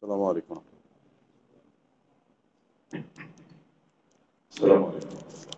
السلام عليكم السلام عليكم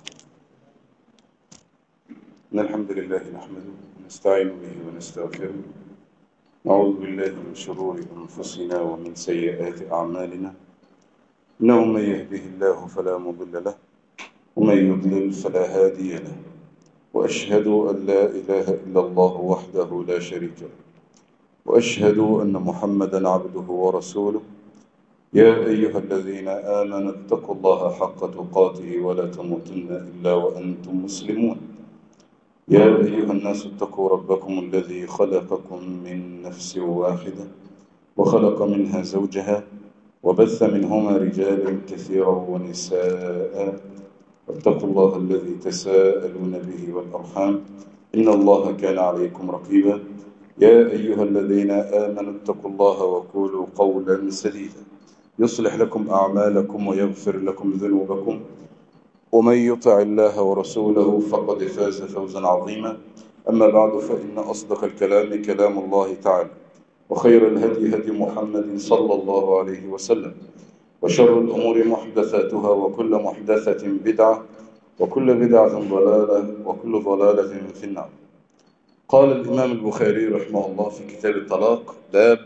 إن الحمد لله نحمده ونستعين به ونستغفره نعوذ بالله من شرور أنفسنا ومن سيئات أعمالنا إنه من يهده الله فلا مضل له ومن يضلل فلا هادي له وأشهد أن لا إله إلا الله وحده لا شريك له وأشهد أن محمدا عبده ورسوله يا أيها الذين آمنوا اتقوا الله حق تقاته ولا تموتن إلا وأنتم مسلمون يا أيها الناس اتقوا ربكم الذي خلقكم من نفس واحدة وخلق منها زوجها وبث منهما رجالا كثيرا ونساء واتقوا الله الذي تساءلون به والأرحام إن الله كان عليكم رقيبا يا أيها الذين آمنوا اتقوا الله وقولوا قولا سديدا يصلح لكم أعمالكم ويغفر لكم ذنوبكم ومن يطع الله ورسوله فقد فاز فوزا عظيما أما بعد فإن أصدق الكلام كلام الله تعالى وخير الهدي هدي محمد صلى الله عليه وسلم وشر الأمور محدثاتها وكل محدثة بدعة وكل بدعة ضلالة وكل ضلالة في النار قال الإمام البخاري رحمه الله في كتاب الطلاق باب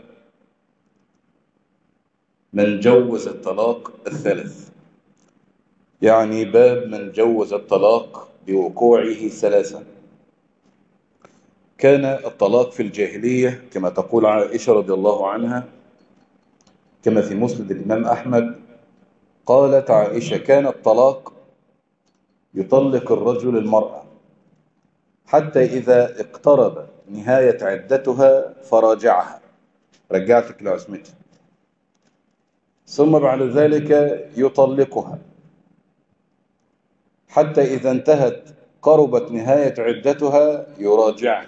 من جوز الطلاق الثلاث يعني باب من جوز الطلاق بوقوعه ثلاثا كان الطلاق في الجاهلية كما تقول عائشة رضي الله عنها كما في مسند الإمام أحمد قالت عائشة كان الطلاق يطلق الرجل المرأة حتى إذا اقترب نهاية عدتها فراجعها رجعتك لعصمتها ثم بعد ذلك يطلقها حتى إذا انتهت قربت نهاية عدتها يراجعها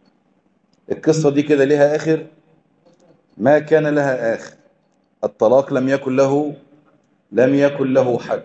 القصة دي كده لها آخر ما كان لها آخر الطلاق لم يكن له لم يكن له حد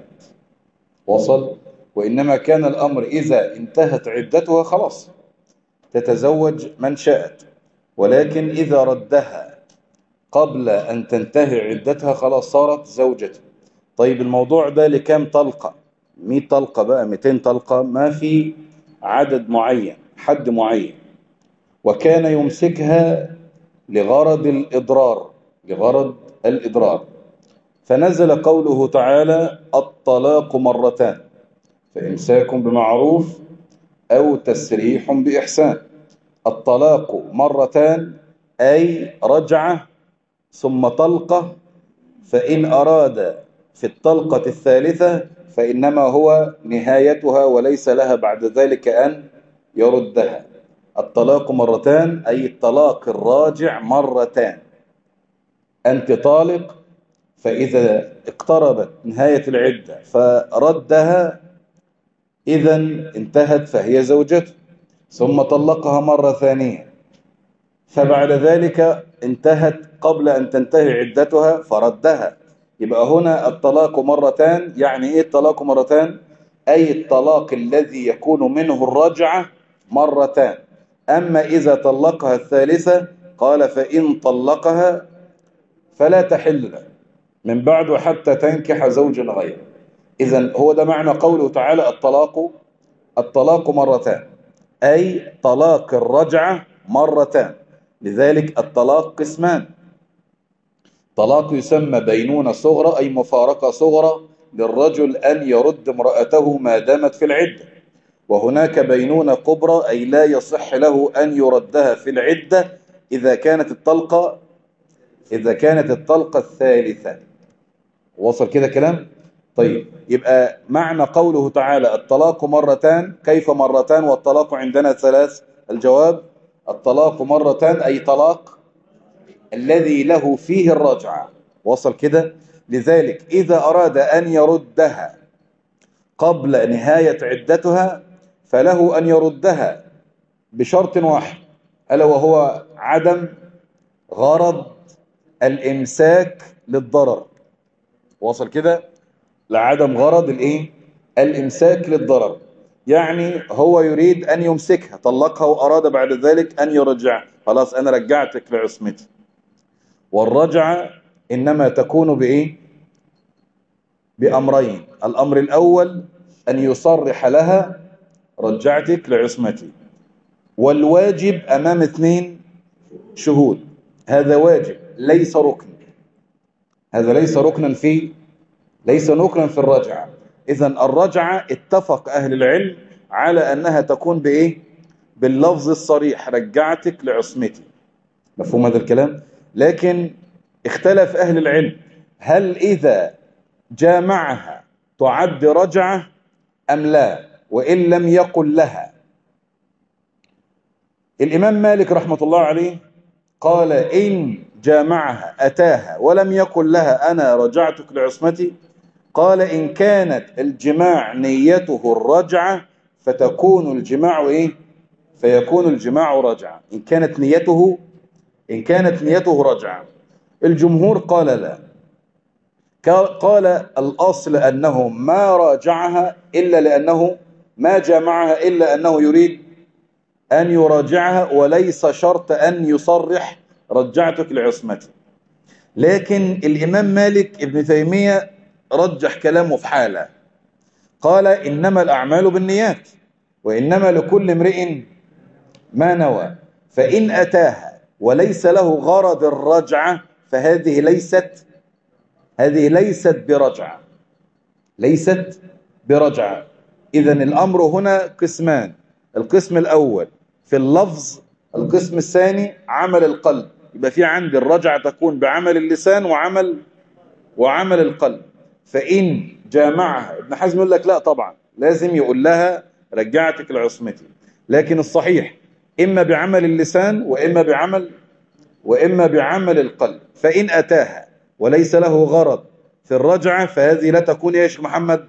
وصل وإنما كان الأمر إذا انتهت عدتها خلاص تتزوج من شاءت ولكن إذا ردها قبل أن تنتهي عدتها خلاص صارت زوجته طيب الموضوع ده لكام طلقة 100 طلقة بقى 200 طلقة ما في عدد معين حد معين وكان يمسكها لغرض الإضرار لغرض الإضرار فنزل قوله تعالى الطلاق مرتان فإمساك بمعروف أو تسريح بإحسان الطلاق مرتان أي رجعة ثم طلقة فإن أراد في الطلقة الثالثة فإنما هو نهايتها وليس لها بعد ذلك أن يردها الطلاق مرتان أي الطلاق الراجع مرتان أنت طالق فإذا اقتربت نهاية العدة فردها إذا انتهت فهي زوجته ثم طلقها مرة ثانية فبعد ذلك انتهت قبل أن تنتهي عدتها فردها يبقى هنا الطلاق مرتان يعني إيه الطلاق مرتان أي الطلاق الذي يكون منه الرجعة مرتان أما إذا طلقها الثالثة قال فإن طلقها فلا تحل له من بعد حتى تنكح زوجا غيره إذا هو ده معنى قوله تعالى الطلاق الطلاق مرتان أي طلاق الرجعة مرتان لذلك الطلاق قسمان طلاق يسمى بينونة صغرى أي مفارقة صغرى للرجل أن يرد امرأته ما دامت في العدة وهناك بينونة كبرى أي لا يصح له أن يردها في العدة إذا كانت الطلقة إذا كانت الطلقة الثالثة وصل كده كلام طيب يبقى معنى قوله تعالى الطلاق مرتان كيف مرتان والطلاق عندنا ثلاث الجواب الطلاق مرتان أي طلاق الذي له فيه الرجعة وصل كده لذلك إذا أراد أن يردها قبل نهاية عدتها فله أن يردها بشرط واحد ألا وهو عدم غرض الإمساك للضرر وصل كده لعدم غرض الايه الامساك للضرر يعني هو يريد ان يمسكها طلقها واراد بعد ذلك ان يرجعها خلاص انا رجعتك لعصمتي والرجعه إنما تكون بإيه بأمرين الأمر الأول أن يصرح لها رجعتك لعصمتي والواجب أمام اثنين شهود هذا واجب ليس ركن هذا ليس ركنا في ليس ركنا في الرجعة إذا الرجعة اتفق أهل العلم على أنها تكون بإيه باللفظ الصريح رجعتك لعصمتي مفهوم هذا الكلام لكن اختلف أهل العلم هل إذا جامعها تعد رجعة أم لا وإن لم يقل لها الإمام مالك رحمة الله عليه قال إن جامعها أتاها ولم يقل لها أنا رجعتك لعصمتي قال إن كانت الجماع نيته الرجعة فتكون الجماع إيه فيكون الجماع رجعة إن كانت نيته إن كانت نيته رجعة الجمهور قال لا قال الأصل أنه ما راجعها إلا لأنه ما جامعها إلا أنه يريد أن يراجعها وليس شرط أن يصرح رجعتك لعصمتي لكن الإمام مالك ابن تيمية رجح كلامه في حالة قال إنما الأعمال بالنيات وإنما لكل امرئ ما نوى فإن أتاها وليس له غرض الرجعة فهذه ليست هذه ليست برجعة ليست برجعة إذا الأمر هنا قسمان القسم الأول في اللفظ القسم الثاني عمل القلب يبقى في عندي الرجعة تكون بعمل اللسان وعمل وعمل القلب فإن جامعها ابن حزم يقول لك لا طبعا لازم يقول لها رجعتك لعصمتي لكن الصحيح إما بعمل اللسان وإما بعمل وإما بعمل القلب فإن أتاها وليس له غرض في الرجعة فهذه لا تكون إيش محمد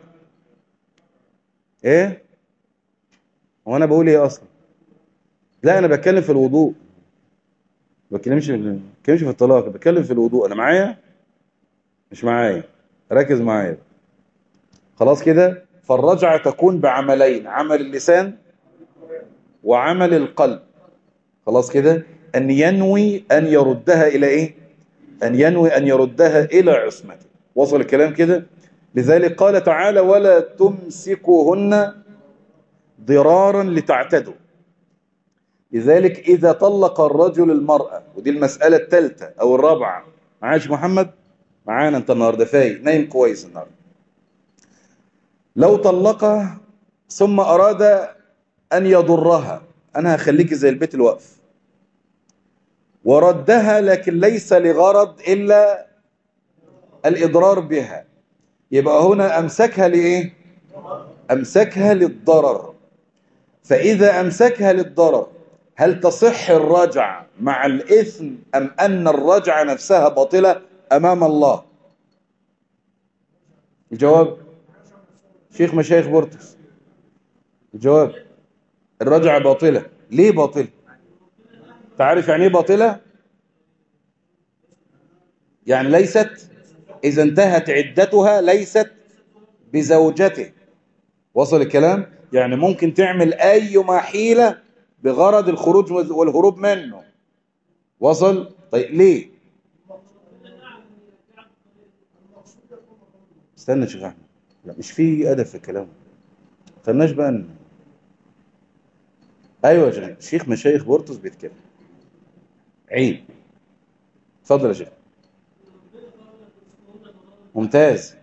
إيه هو أنا بقول إيه أصلا لا أنا بتكلم في الوضوء ما بتكلمش بتكلمش في الطلاق بتكلم في الوضوء أنا معايا مش معايا ركز معايا خلاص كده فالرجعة تكون بعملين عمل اللسان وعمل القلب خلاص كده أن ينوي أن يردها إلى إيه أن ينوي أن يردها إلى عصمته وصل الكلام كده لذلك قال تعالى ولا تمسكوهن ضرارا لتعتدوا لذلك إذا طلق الرجل المرأة ودي المسألة الثالثة أو الرابعة معاش محمد معانا انت النهاردة فاي نايم كويس النهاردة لو طلقها ثم أراد أن يضرها أنا هخليك زي البيت الوقف وردها لكن ليس لغرض إلا الإضرار بها يبقى هنا أمسكها لإيه أمسكها للضرر فإذا أمسكها للضرر هل تصح الرجع مع الإثم أم أن الرجع نفسها باطلة أمام الله الجواب شيخ مشايخ بورتس الجواب الرجع باطلة ليه باطلة تعرف يعني ايه باطلة يعني ليست إذا انتهت عدتها ليست بزوجته وصل الكلام يعني ممكن تعمل أي حيلة بغرض الخروج والهروب منه وصل طيب ليه استنى شيخ احمد لا مش في ادب في الكلام خلناش بقى ن... ايوه يا شيخ مشايخ بورتوس بيتكلم عيب اتفضل يا شيخ ممتاز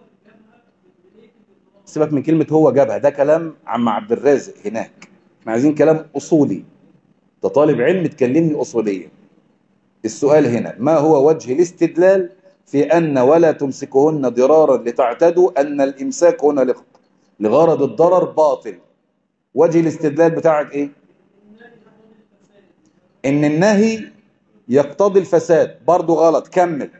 سيبك من كلمة هو جابها ده كلام عم عبد الرازق هناك احنا عايزين كلام أصولي ده طالب علم تكلمني أصوليا السؤال هنا ما هو وجه الاستدلال في أن ولا تمسكهن ضرارا لتعتدوا أن الإمساك هنا لغرض الضرر باطل وجه الاستدلال بتاعك إيه إن النهي يقتضي الفساد برضو غلط كمل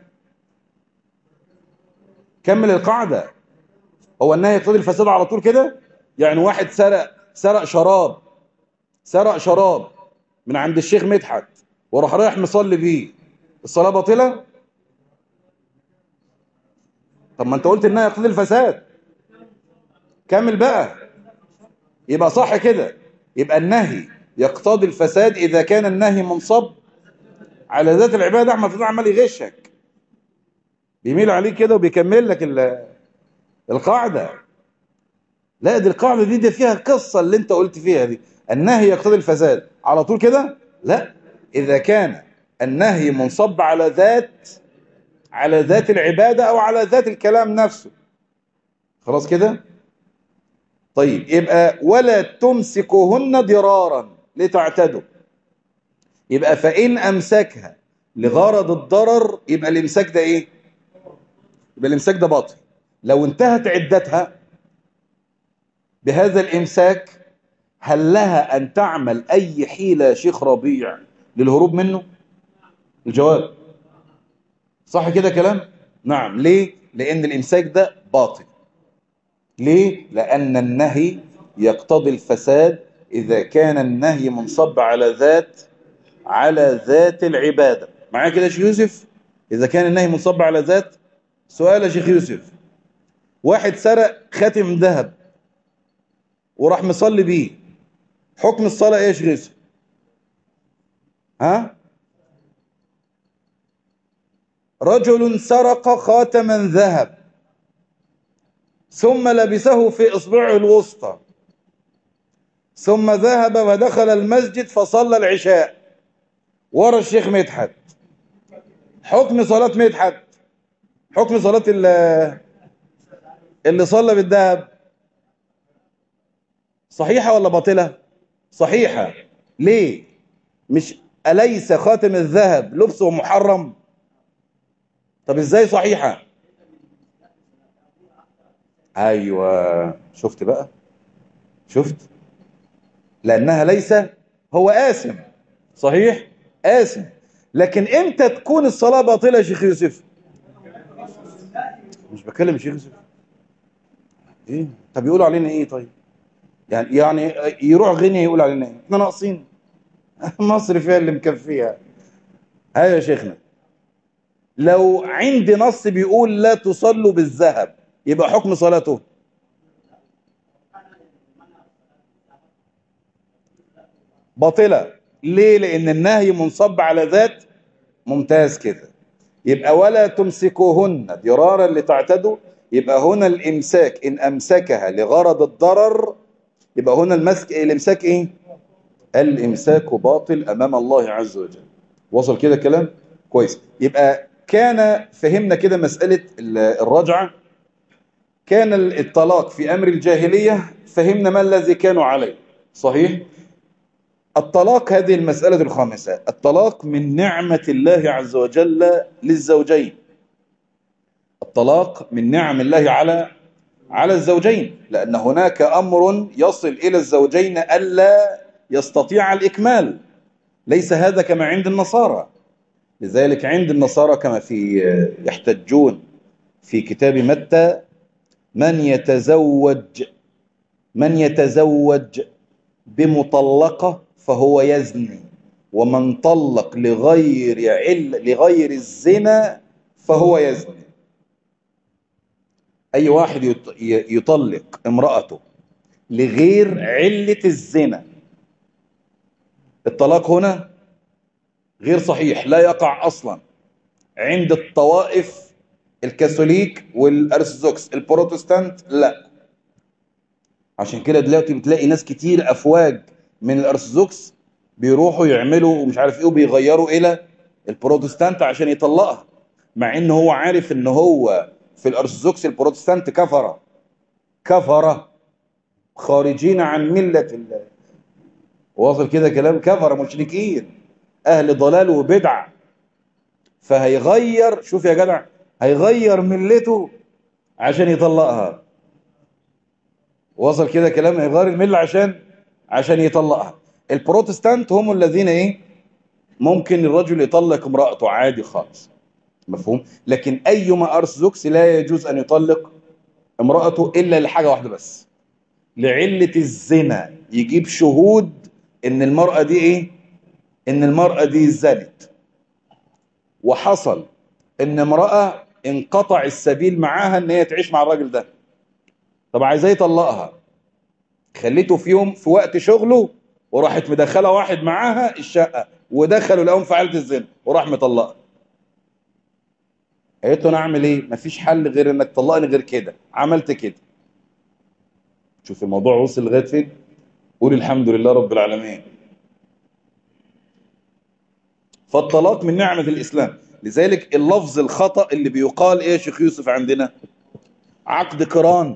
كمل القاعدة هو النهي يقتضي الفساد على طول كده يعني واحد سرق سرق شراب سرق شراب من عند الشيخ مدحت وراح رايح مصلي بيه الصلاة باطلة طب ما انت قلت انها يقتضي الفساد كمل بقى يبقى صح كده يبقى النهي يقتضي الفساد إذا كان النهي منصب على ذات العبادة احمد فضل عمال يغشك بيميل عليه كده وبيكمل لك القاعدة لا دي القاعدة دي, دي فيها القصة اللي انت قلت فيها دي النهي يقتضي الفساد على طول كده لا إذا كان النهي منصب على ذات على ذات العبادة أو على ذات الكلام نفسه خلاص كده طيب يبقى ولا تمسكوهن ضرارا لتعتدوا يبقى فإن أمسكها لغرض الضرر يبقى الإمساك ده إيه يبقى الإمساك ده باطل لو انتهت عدتها بهذا الإمساك هل لها أن تعمل أي حيلة يا شيخ ربيع للهروب منه الجواب صح كده كلام نعم ليه لأن الإمساك ده باطل ليه لأن النهي يقتضي الفساد إذا كان النهي منصب على ذات على ذات العبادة معايا كده يا شيخ يوسف إذا كان النهي منصب على ذات سؤال يا شيخ يوسف واحد سرق خاتم ذهب وراح مصلي بيه حكم الصلاة ايه يا شيخ يوسف ها رجل سرق خاتما ذهب ثم لبسه في إصبعه الوسطى ثم ذهب ودخل المسجد فصلى العشاء ورا الشيخ مدحت حكم صلاة مدحت حكم صلاة اللي صلى بالذهب صحيحة ولا باطلة صحيحة ليه مش أليس خاتم الذهب لبسه محرم طب ازاي صحيحة ايوه شفت بقى شفت لانها ليس هو آثم صحيح آثم لكن امتى تكون الصلاة باطلة يا شيخ يوسف مش بكلم شيخ يوسف ايه طب يقولوا علينا ايه طيب يعني يعني يروح غينيا يقول علينا ايه احنا ناقصين مصر فيها اللي مكفيها ايوه يا شيخنا لو عندي نص بيقول لا تصلوا بالذهب يبقى حكم صلاته باطلة ليه لأن النهي منصب على ذات ممتاز كده يبقى ولا تمسكوهن ضرارا لتعتدوا يبقى هنا الإمساك إن أمسكها لغرض الضرر يبقى هنا المسك الإمساك إيه الإمساك باطل أمام الله عز وجل وصل كده كلام كويس يبقى كان فهمنا كده مسألة الرجعة كان الطلاق في أمر الجاهلية فهمنا ما الذي كانوا عليه صحيح الطلاق هذه المسألة الخامسة الطلاق من نعمة الله عز وجل للزوجين الطلاق من نعم الله على على الزوجين لأن هناك أمر يصل إلى الزوجين ألا يستطيع الإكمال ليس هذا كما عند النصارى لذلك عند النصارى كما في يحتجون في كتاب متى من يتزوج من يتزوج بمطلقة فهو يزني ومن طلق لغير عل لغير الزنا فهو يزني أي واحد يطلق امرأته لغير علة الزنا الطلاق هنا غير صحيح لا يقع أصلا عند الطوائف الكاثوليك والأرثوذكس البروتستانت لا عشان كده دلوقتي بتلاقي ناس كتير أفواج من الأرثوذكس بيروحوا يعملوا مش عارف ايه وبيغيروا إلى البروتستانت عشان يطلقها مع ان هو عارف ان هو في الأرثوذكس البروتستانت كفرة كفرة خارجين عن ملة الله واصل كده كلام كفرة مشركين أهل ضلال وبدع فهيغير شوف يا جدع هيغير ملته عشان يطلقها وصل كده كلام هيغير الملة عشان عشان يطلقها البروتستانت هم الذين ايه ممكن الرجل يطلق امرأته عادي خالص مفهوم لكن أيما أرثوذكس لا يجوز أن يطلق امرأته إلا لحاجة واحدة بس لعلة الزنا يجيب شهود ان المرأة دي ايه ان المرأة دي زنت وحصل ان امرأة انقطع السبيل معاها ان هي تعيش مع الراجل ده طب عايزاه يطلقها خليته في يوم في وقت شغله وراحت مدخله واحد معاها الشقة ودخلوا لقوم في حالة الزنا وراح مطلقها قالت له انا اعمل ايه مفيش حل غير انك تطلقني غير كده عملت كده شوف الموضوع وصل لغايه فين قول الحمد لله رب العالمين فالطلاق من نعمة الإسلام لذلك اللفظ الخطأ اللي بيقال إيه يا شيخ يوسف عندنا عقد قران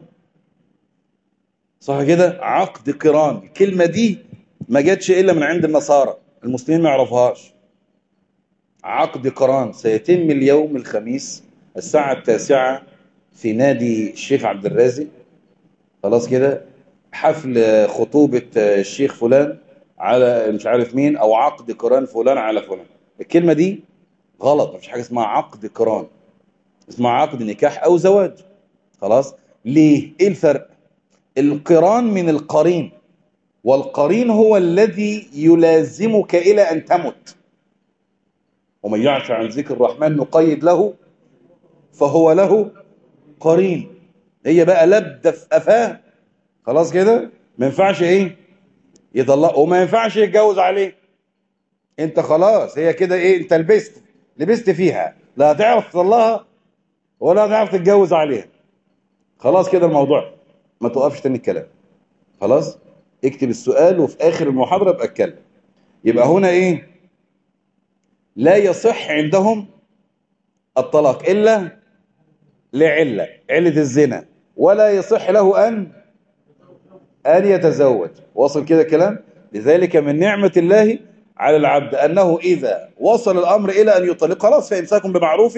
صح كده عقد قران الكلمة دي ما جاتش إلا من عند النصارى المسلمين ما يعرفوهاش عقد قران سيتم اليوم الخميس الساعة التاسعة في نادي الشيخ عبد الرازق خلاص كده حفل خطوبة الشيخ فلان على مش عارف مين او عقد قران فلان على فلان الكلمة دي غلط مفيش حاجة اسمها عقد قران اسمها عقد نكاح او زواج خلاص ليه ايه الفرق القران من القرين والقرين هو الذي يلازمك الى ان تمت ومن يعش عن ذكر الرحمن نقيد له فهو له قرين هي بقى لبده في قفاه خلاص كده ما ينفعش ايه يطلق وما ينفعش يتجوز عليه انت خلاص هي كده ايه انت لبست لبست فيها لا هتعرف تطلقها ولا هتعرف تتجوز عليها خلاص كده الموضوع ما توقفش تاني الكلام خلاص اكتب السؤال وفي اخر المحاضره ابقى اتكلم يبقى هنا ايه لا يصح عندهم الطلاق الا لعله عله الزنا ولا يصح له ان ان يتزوج وصل كده كلام لذلك من نعمه الله على العبد انه اذا وصل الامر الى ان يطلق خلاص فامساك بمعروف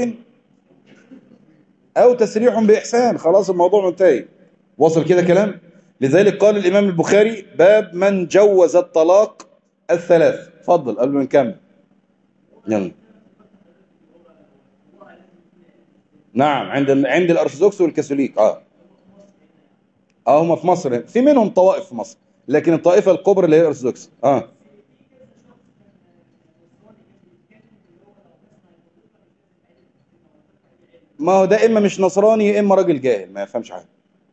او تسريح باحسان خلاص الموضوع منتهي وصل كده كلام لذلك قال الامام البخاري باب من جوز الطلاق الثلاث اتفضل قبل ما نكمل يلا نعم عند عند الارثوذكس والكاثوليك اه اه هم في مصر في منهم طوائف في مصر لكن الطائفه الكبرى اللي هي الارثوذكس اه ما هو ده اما مش نصراني يا اما راجل جاهل ما يفهمش حاجه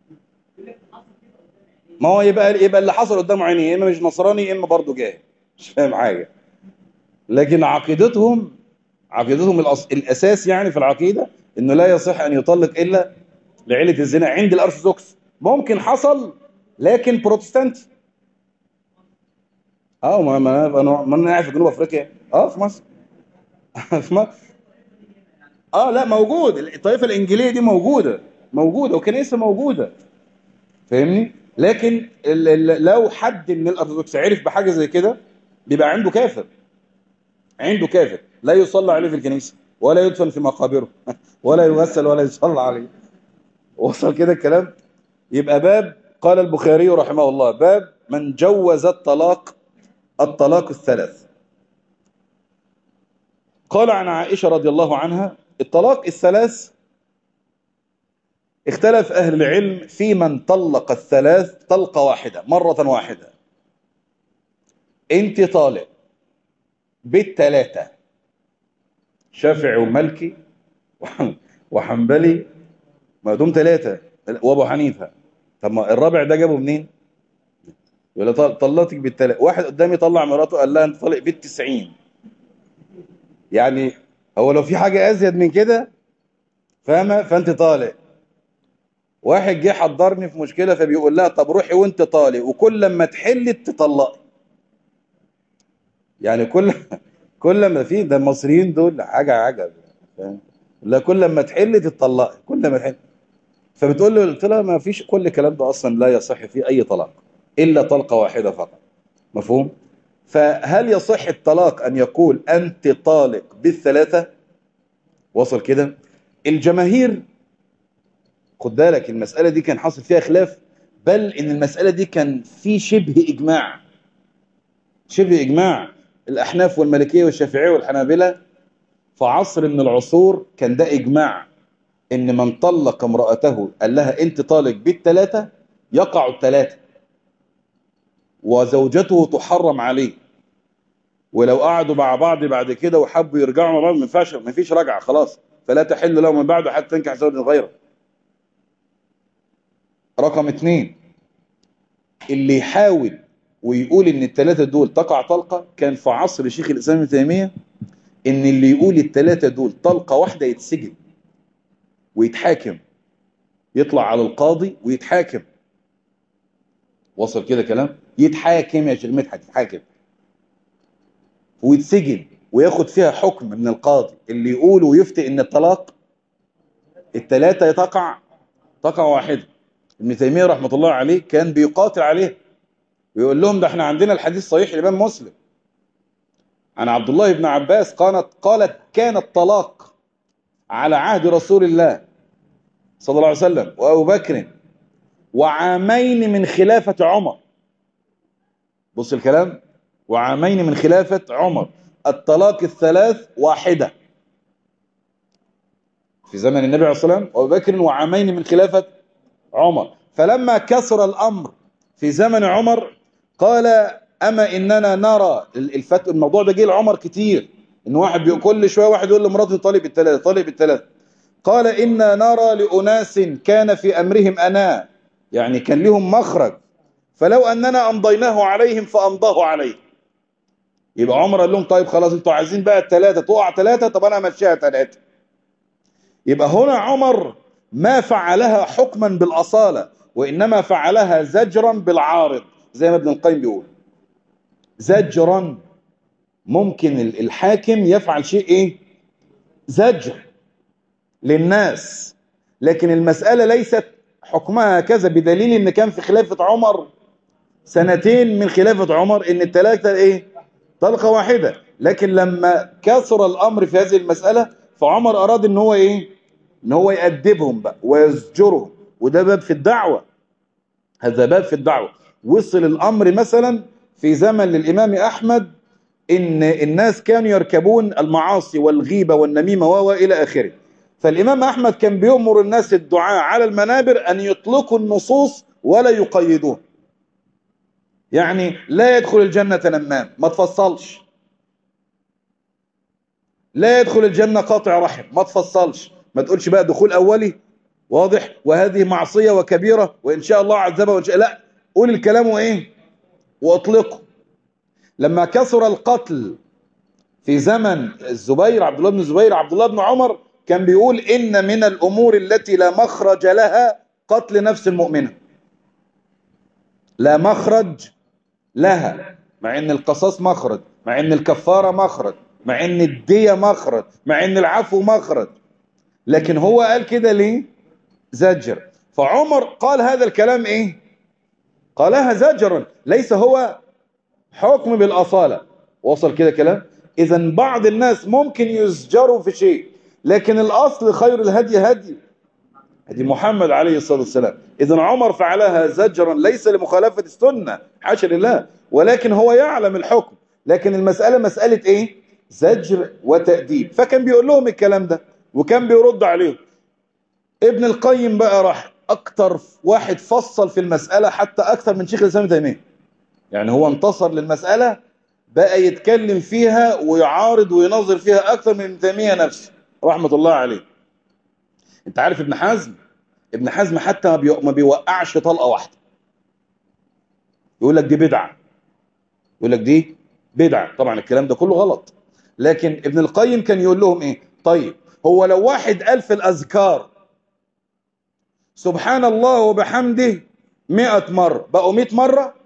ما هو يبقى يبقى اللي حصل قدامه عيني يا اما مش نصراني يا اما برضه جاهل مش فاهم حاجه لكن عقيدتهم عقيدتهم الأص... الاساس يعني في العقيده انه لا يصح ان يطلق الا لعله الزنا عند الارثوذكس ممكن حصل لكن بروتستانت اه ما ما انا ما انا قاعد في جنوب افريقيا اه في مصر في مصر اه لا موجود الطائفه الانجيليه دي موجوده موجوده وكنيسه موجوده فاهمني لكن ال ال لو حد من الارثوذكس عرف بحاجه زي كده بيبقى عنده كافر عنده كافر لا يصلى عليه في الكنيسه ولا يدفن في مقابره ولا يغسل ولا يصلى عليه وصل كده الكلام يبقى باب قال البخاري رحمه الله باب من جوز الطلاق الطلاق الثلاث قال عن عائشة رضي الله عنها الطلاق الثلاث اختلف أهل العلم في من طلق الثلاث طلقة واحدة مرة واحدة انت طالق بالثلاثة شافعي ومالكي وحنبلي ما دول ثلاثة وابو حنيفة طب ما الرابع ده جابه منين يقول طلقتك بالثلاثة واحد قدامي طلع مراته قال لها انت طالق بالتسعين يعني هو لو في حاجة ازيد من كده فاهمة فانت طالق واحد جه حضرني في مشكلة فبيقول لها طب روحي وانت طالق وكل لما تحلي تطلقي يعني كل كل ما في ده المصريين دول حاجة عجب فاهم لا كل لما تحل تطلقي كل ما تحل فبتقول له قلت لها ما فيش كل الكلام ده اصلا لا يصح فيه اي طلاق الا طلقه واحده فقط مفهوم فهل يصح الطلاق ان يقول انت طالق بالثلاثه وصل كده الجماهير خد بالك المساله دي كان حاصل فيها خلاف بل ان المساله دي كان في شبه اجماع شبه اجماع الاحناف والمالكيه والشافعيه والحنابلة في عصر من العصور كان ده اجماع ان من طلق امرأته قال لها انت طالق بالثلاثه يقع الثلاثه وزوجته تحرم عليه ولو قعدوا مع بعض بعد كده وحبوا يرجعوا مع بعض ما ينفعش ما فيش رجعه خلاص فلا تحل له من بعده حتى تنكح زوجا غيره رقم اثنين اللي يحاول ويقول ان الثلاثه دول تقع طلقه كان في عصر شيخ الاسلام ابن تيميه ان اللي يقول الثلاثه دول طلقه واحده يتسجن ويتحاكم يطلع على القاضي ويتحاكم وصل كده كلام يتحاكم يا شيخ مدحت يتحاكم ويتسجن وياخد فيها حكم من القاضي اللي يقول ويفتي ان الطلاق الثلاثة تقع تقع واحدة ابن تيمية رحمة الله عليه كان بيقاتل عليه ويقول لهم ده احنا عندنا الحديث صحيح الإمام مسلم عن عبد الله بن عباس قالت قالت كان الطلاق على عهد رسول الله صلى الله عليه وسلم وأبو بكر وعامين من خلافة عمر بص الكلام وعامين من خلافة عمر الطلاق الثلاث واحدة في زمن النبي عليه الصلاة والسلام وأبو بكر وعامين من خلافة عمر فلما كسر الأمر في زمن عمر قال أما إننا نرى الفت... الموضوع ده جه لعمر كتير إن واحد كل شوية واحد يقول لمراته طالب الثلاثة طالب الثلاثة قال إنا نرى لأناس كان في أمرهم أنا يعني كان لهم مخرج فلو أننا أمضيناه عليهم فأمضاه عليه يبقى عمر قال لهم طيب خلاص انتوا عايزين بقى الثلاثة تقع ثلاثة طب أنا أمشيها ثلاثة يبقى هنا عمر ما فعلها حكما بالأصالة وإنما فعلها زجرا بالعارض زي ما ابن القيم بيقول زجرا ممكن الحاكم يفعل شيء ايه زجر للناس لكن المسألة ليست حكمها هكذا بدليل ان كان في خلافة عمر سنتين من خلافة عمر ان الثلاثة ايه طلقة واحدة لكن لما كثر الامر في هذه المسألة فعمر اراد ان هو ايه ان هو يأدبهم بقى ويزجرهم وده باب في الدعوة هذا باب في الدعوة وصل الامر مثلا في زمن للامام احمد ان الناس كانوا يركبون المعاصي والغيبة والنميمة والى اخره فالإمام أحمد كان بيأمر الناس الدعاء على المنابر أن يطلقوا النصوص ولا يقيدوها يعني لا يدخل الجنة نمام ما تفصلش لا يدخل الجنة قاطع رحم ما تفصلش ما تقولش بقى دخول أولي واضح وهذه معصية وكبيرة وإن شاء الله عذبها وإن شاء لا قول الكلام وإيه وأطلقه لما كثر القتل في زمن الزبير عبد الله بن الزبير عبد الله بن عمر كان بيقول إن من الأمور التي لا مخرج لها قتل نفس المؤمنة لا مخرج لها مع إن القصاص مخرج مع إن الكفارة مخرج مع إن الدية مخرج مع إن العفو مخرج لكن هو قال كده ليه زجر فعمر قال هذا الكلام إيه قالها زجرا ليس هو حكم بالأصالة وصل كده كلام إذا بعض الناس ممكن يزجروا في شيء لكن الأصل خير الهدي هدي هدي محمد عليه الصلاة والسلام إذا عمر فعلها زجرا ليس لمخالفة السنة حاشا لله ولكن هو يعلم الحكم لكن المسألة مسألة إيه زجر وتأديب فكان بيقول لهم الكلام ده وكان بيرد عليهم ابن القيم بقى راح أكتر واحد فصل في المسألة حتى أكثر من شيخ الإسلام تيمية يعني هو انتصر للمسألة بقى يتكلم فيها ويعارض وينظر فيها أكثر من ابن تيمية نفسه رحمة الله عليه انت عارف ابن حزم ابن حزم حتى ما بيوقعش طلقة واحدة يقول لك دي بدعة يقول لك دي بدعة طبعا الكلام ده كله غلط لكن ابن القيم كان يقول لهم ايه طيب هو لو واحد قال في الأذكار سبحان الله وبحمده مئة مرة بقوا مئة مرة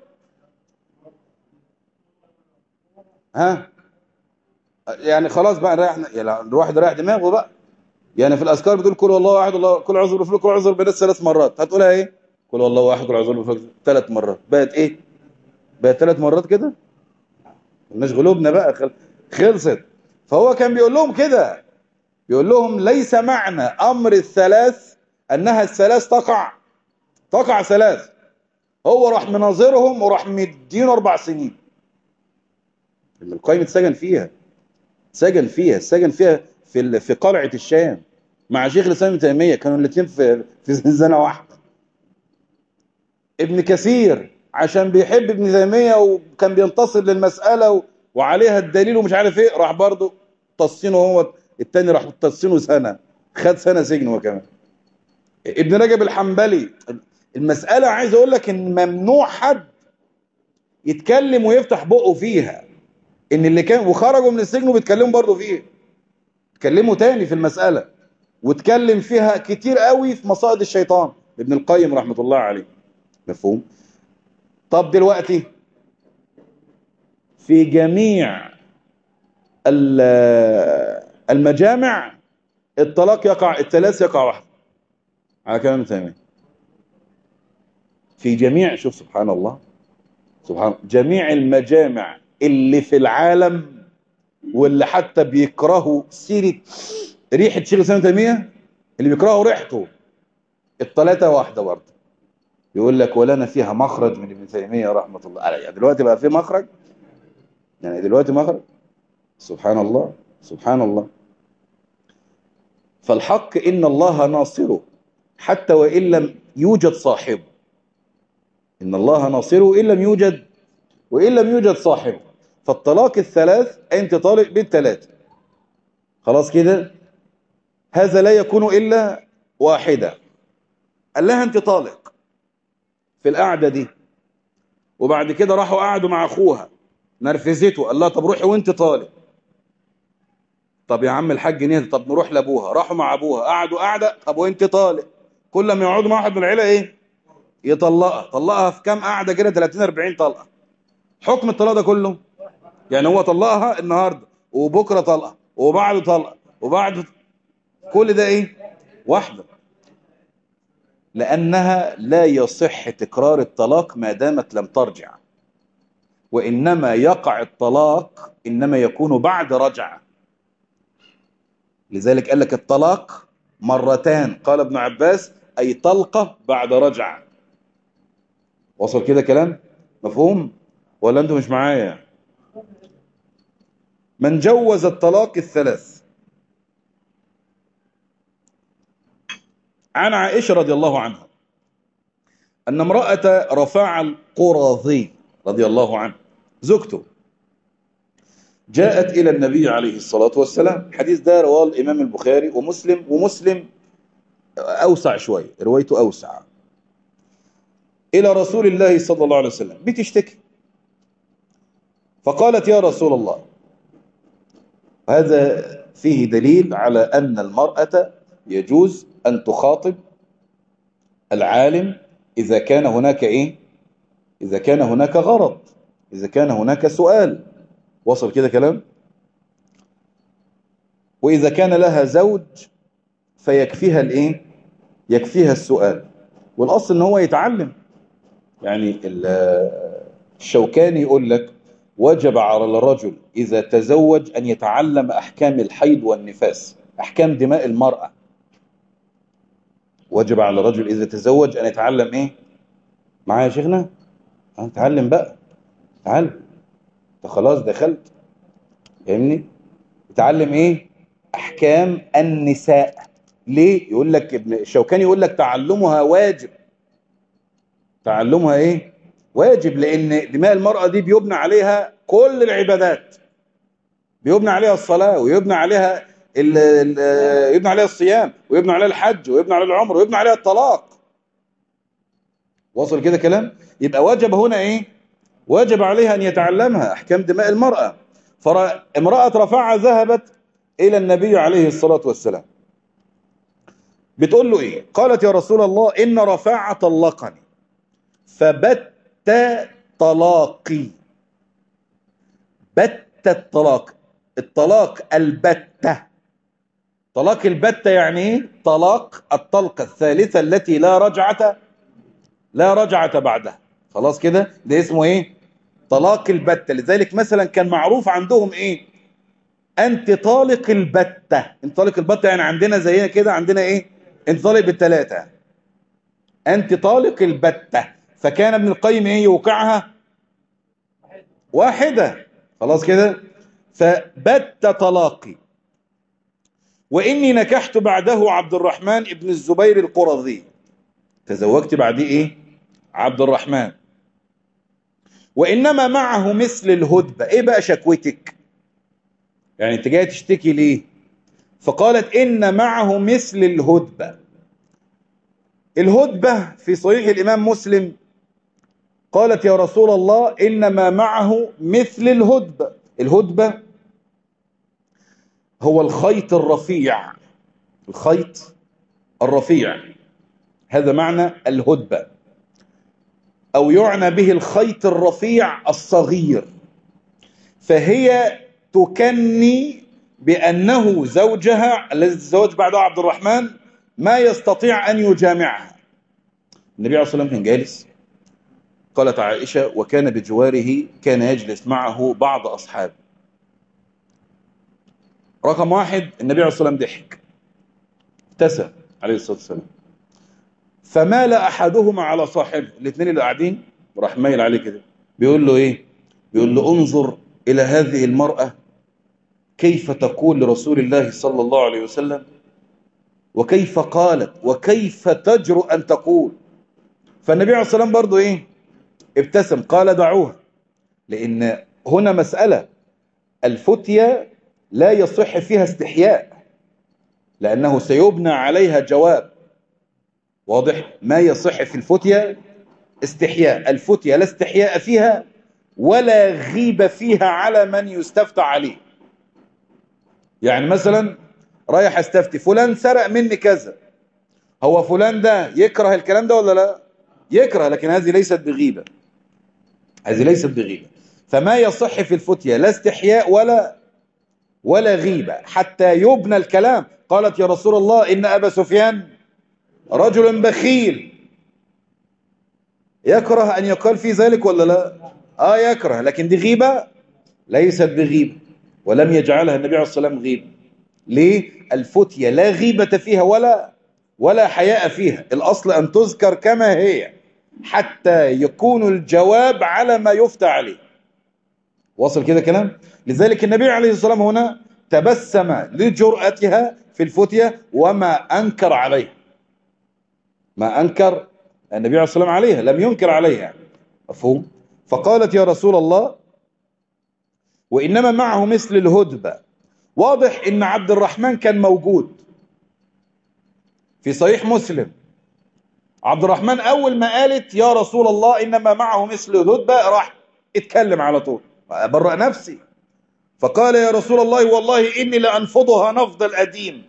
ها يعني خلاص بقى نريح يعني الواحد رايح دماغه بقى يعني في الاذكار بتقول كل والله واحد الله كل عذر بفلوك كل عذر بنفس ثلاث مرات هتقولها ايه كل والله واحد كل عذر بفلوك ثلاث مرات بقت ايه بقت ثلاث مرات كده مالناش غلوبنا بقى خلصت فهو كان بيقول لهم كده بيقول لهم ليس معنى امر الثلاث انها الثلاث تقع تقع ثلاث هو راح مناظرهم وراح مدينه اربع سنين ابن القيم اتسجن فيها سجن فيها سجن فيها في في قلعة الشام مع شيخ الإسلام ابن تيمية كانوا الاثنين في في زنزانة واحدة ابن كثير عشان بيحب ابن تيمية وكان بينتصر للمسألة و... وعليها الدليل ومش عارف ايه راح برضه تصينه هو التاني راح تصينه سنة خد سنة سجن هو كمان ابن رجب الحنبلي المسألة عايز اقول لك ان ممنوع حد يتكلم ويفتح بقه فيها ان اللي كان وخرجوا من السجن وبيتكلموا برضه فيه اتكلموا تاني في المسألة واتكلم فيها كتير قوي في مصائد الشيطان ابن القيم رحمة الله عليه مفهوم طب دلوقتي في جميع المجامع الطلاق يقع الثلاث يقع واحد على كلام تيمية في جميع شوف سبحان الله سبحان جميع المجامع اللي في العالم واللي حتى بيكرهوا سيرة ريحة شيخ الإسلام تيمية اللي بيكرهوا ريحته الثلاثة واحدة برضه يقول لك ولنا فيها مخرج من ابن تيمية رحمة الله عليه دلوقتي بقى في مخرج يعني دلوقتي مخرج سبحان الله سبحان الله فالحق إن الله ناصره حتى وإن لم يوجد صاحبه إن الله ناصره إن لم يوجد وإن لم يوجد صاحبه فالطلاق الثلاث أنت طالق بالثلاثة خلاص كده هذا لا يكون إلا واحدة قال لها أنت طالق في القعدة دي وبعد كده راحوا قعدوا مع أخوها نرفزته قال لها طب روحي وانت طالق طب يا عم الحاج نهد طب نروح لابوها راحوا مع ابوها قعدوا قعده طب وانت طالق كل ما يقعدوا مع واحد من العيله ايه يطلقها طلقها في كام قعده كده 30 40 طلقه حكم الطلاق ده كله يعني هو طلقها النهارده وبكره طلقه وبعده طلقه وبعد كل ده ايه واحده لانها لا يصح تكرار الطلاق ما دامت لم ترجع وانما يقع الطلاق انما يكون بعد رجعه لذلك قال لك الطلاق مرتان قال ابن عباس أي طلقة بعد رجعة وصل كده كلام مفهوم ولا أنتم مش معايا من جوز الطلاق الثلاث عن عائشة رضي الله عنها أن امرأة رفاع القرظي رضي الله عنه زوجته جاءت إلى النبي عليه الصلاة والسلام حديث ده رواه الإمام البخاري ومسلم ومسلم أوسع شوية روايته أوسع إلى رسول الله صلى الله عليه وسلم بتشتكي فقالت يا رسول الله هذا فيه دليل على أن المرأة يجوز أن تخاطب العالم إذا كان هناك إيه إذا كان هناك غرض إذا كان هناك سؤال وصل كده كلام وإذا كان لها زوج فيكفيها الإيه يكفيها السؤال والأصل إن هو يتعلم يعني الشوكاني يقول لك وجب على الرجل إذا تزوج أن يتعلم أحكام الحيض والنفاس أحكام دماء المرأة وجب على الرجل إذا تزوج أن يتعلم إيه معايا يا شيخنا تعلم بقى تعلم فخلاص دخلت فاهمني اتعلم ايه احكام النساء ليه يقول لك ابن الشوكاني يقول لك تعلمها واجب تعلمها ايه واجب لان دماء المرأة دي بيبنى عليها كل العبادات بيبنى عليها الصلاة ويبنى عليها ال ال يبنى عليها الصيام ويبنى عليها الحج ويبنى عليها العمر ويبنى عليها الطلاق وصل كده كلام يبقى واجب هنا ايه واجب عليها أن يتعلمها أحكام دماء المرأة فامرأة رفاعة ذهبت إلى النبي عليه الصلاة والسلام بتقول له إيه قالت يا رسول الله إن رفاعة طلقني فبت طلاقي بت الطلاق الطلاق البتة طلاق البتة يعني ايه طلاق الطلقة الثالثة التي لا رجعة لا رجعة بعدها خلاص كده ده اسمه ايه طلاق البتة لذلك مثلا كان معروف عندهم ايه انت طالق البتة انت طالق البتة يعني عندنا زينا كده عندنا ايه انت طالق بالثلاثة انت طالق البتة فكان ابن القيم ايه يوقعها واحدة خلاص كده فبت طلاقي وإني نكحت بعده عبد الرحمن ابن الزبير القرظي تزوجت بعديه ايه عبد الرحمن وإنما معه مثل الهدبة إيه بقى شكوتك يعني أنت جاي تشتكي ليه فقالت إن معه مثل الهدبة الهدبة في صحيح الإمام مسلم قالت يا رسول الله إنما معه مثل الهدبة الهدبة هو الخيط الرفيع الخيط الرفيع هذا معنى الهدبة أو يعنى به الخيط الرفيع الصغير فهي تكني بأنه زوجها الذي تزوج بعدها عبد الرحمن ما يستطيع أن يجامعها النبي عليه الصلاة والسلام كان جالس قالت عائشة وكان بجواره كان يجلس معه بعض أصحابه رقم واحد النبي عليه الصلاة والسلام ضحك ابتسم عليه الصلاة والسلام فمال أحدهما على صاحبه الاثنين اللي قاعدين راح مايل عليه كده بيقول له إيه بيقول له انظر إلى هذه المرأة كيف تقول لرسول الله صلى الله عليه وسلم وكيف قالت وكيف تجرؤ أن تقول فالنبي عليه الصلاة والسلام برضه إيه ابتسم قال دعوها لأن هنا مسألة الفتية لا يصح فيها استحياء لأنه سيبنى عليها جواب واضح ما يصح في الفتية استحياء الفتية لا استحياء فيها ولا غيبة فيها على من يستفتى عليه يعني مثلا رايح استفتي فلان سرق مني كذا هو فلان ده يكره الكلام ده ولا لا يكره لكن هذه ليست بغيبة هذه ليست بغيبة فما يصح في الفتية لا استحياء ولا ولا غيبة حتى يبنى الكلام قالت يا رسول الله إن أبا سفيان رجل بخيل يكره أن يقال في ذلك ولا لا آه يكره لكن دي غيبة ليست بغيبة ولم يجعلها النبي عليه الصلاة والسلام غيبة ليه الفتية لا غيبة فيها ولا ولا حياء فيها الأصل أن تذكر كما هي حتى يكون الجواب على ما يفتى عليه وصل كده كلام لذلك النبي عليه الصلاة والسلام هنا تبسم لجرأتها في الفتية وما أنكر عليها ما أنكر النبي عليه الصلاة والسلام عليها لم ينكر عليها مفهوم فقالت يا رسول الله وإنما معه مثل الهدبة واضح إن عبد الرحمن كان موجود في صحيح مسلم عبد الرحمن أول ما قالت يا رسول الله إنما معه مثل الهدبة راح اتكلم على طول برأ نفسي فقال يا رسول الله والله إني لأنفضها نفض القديم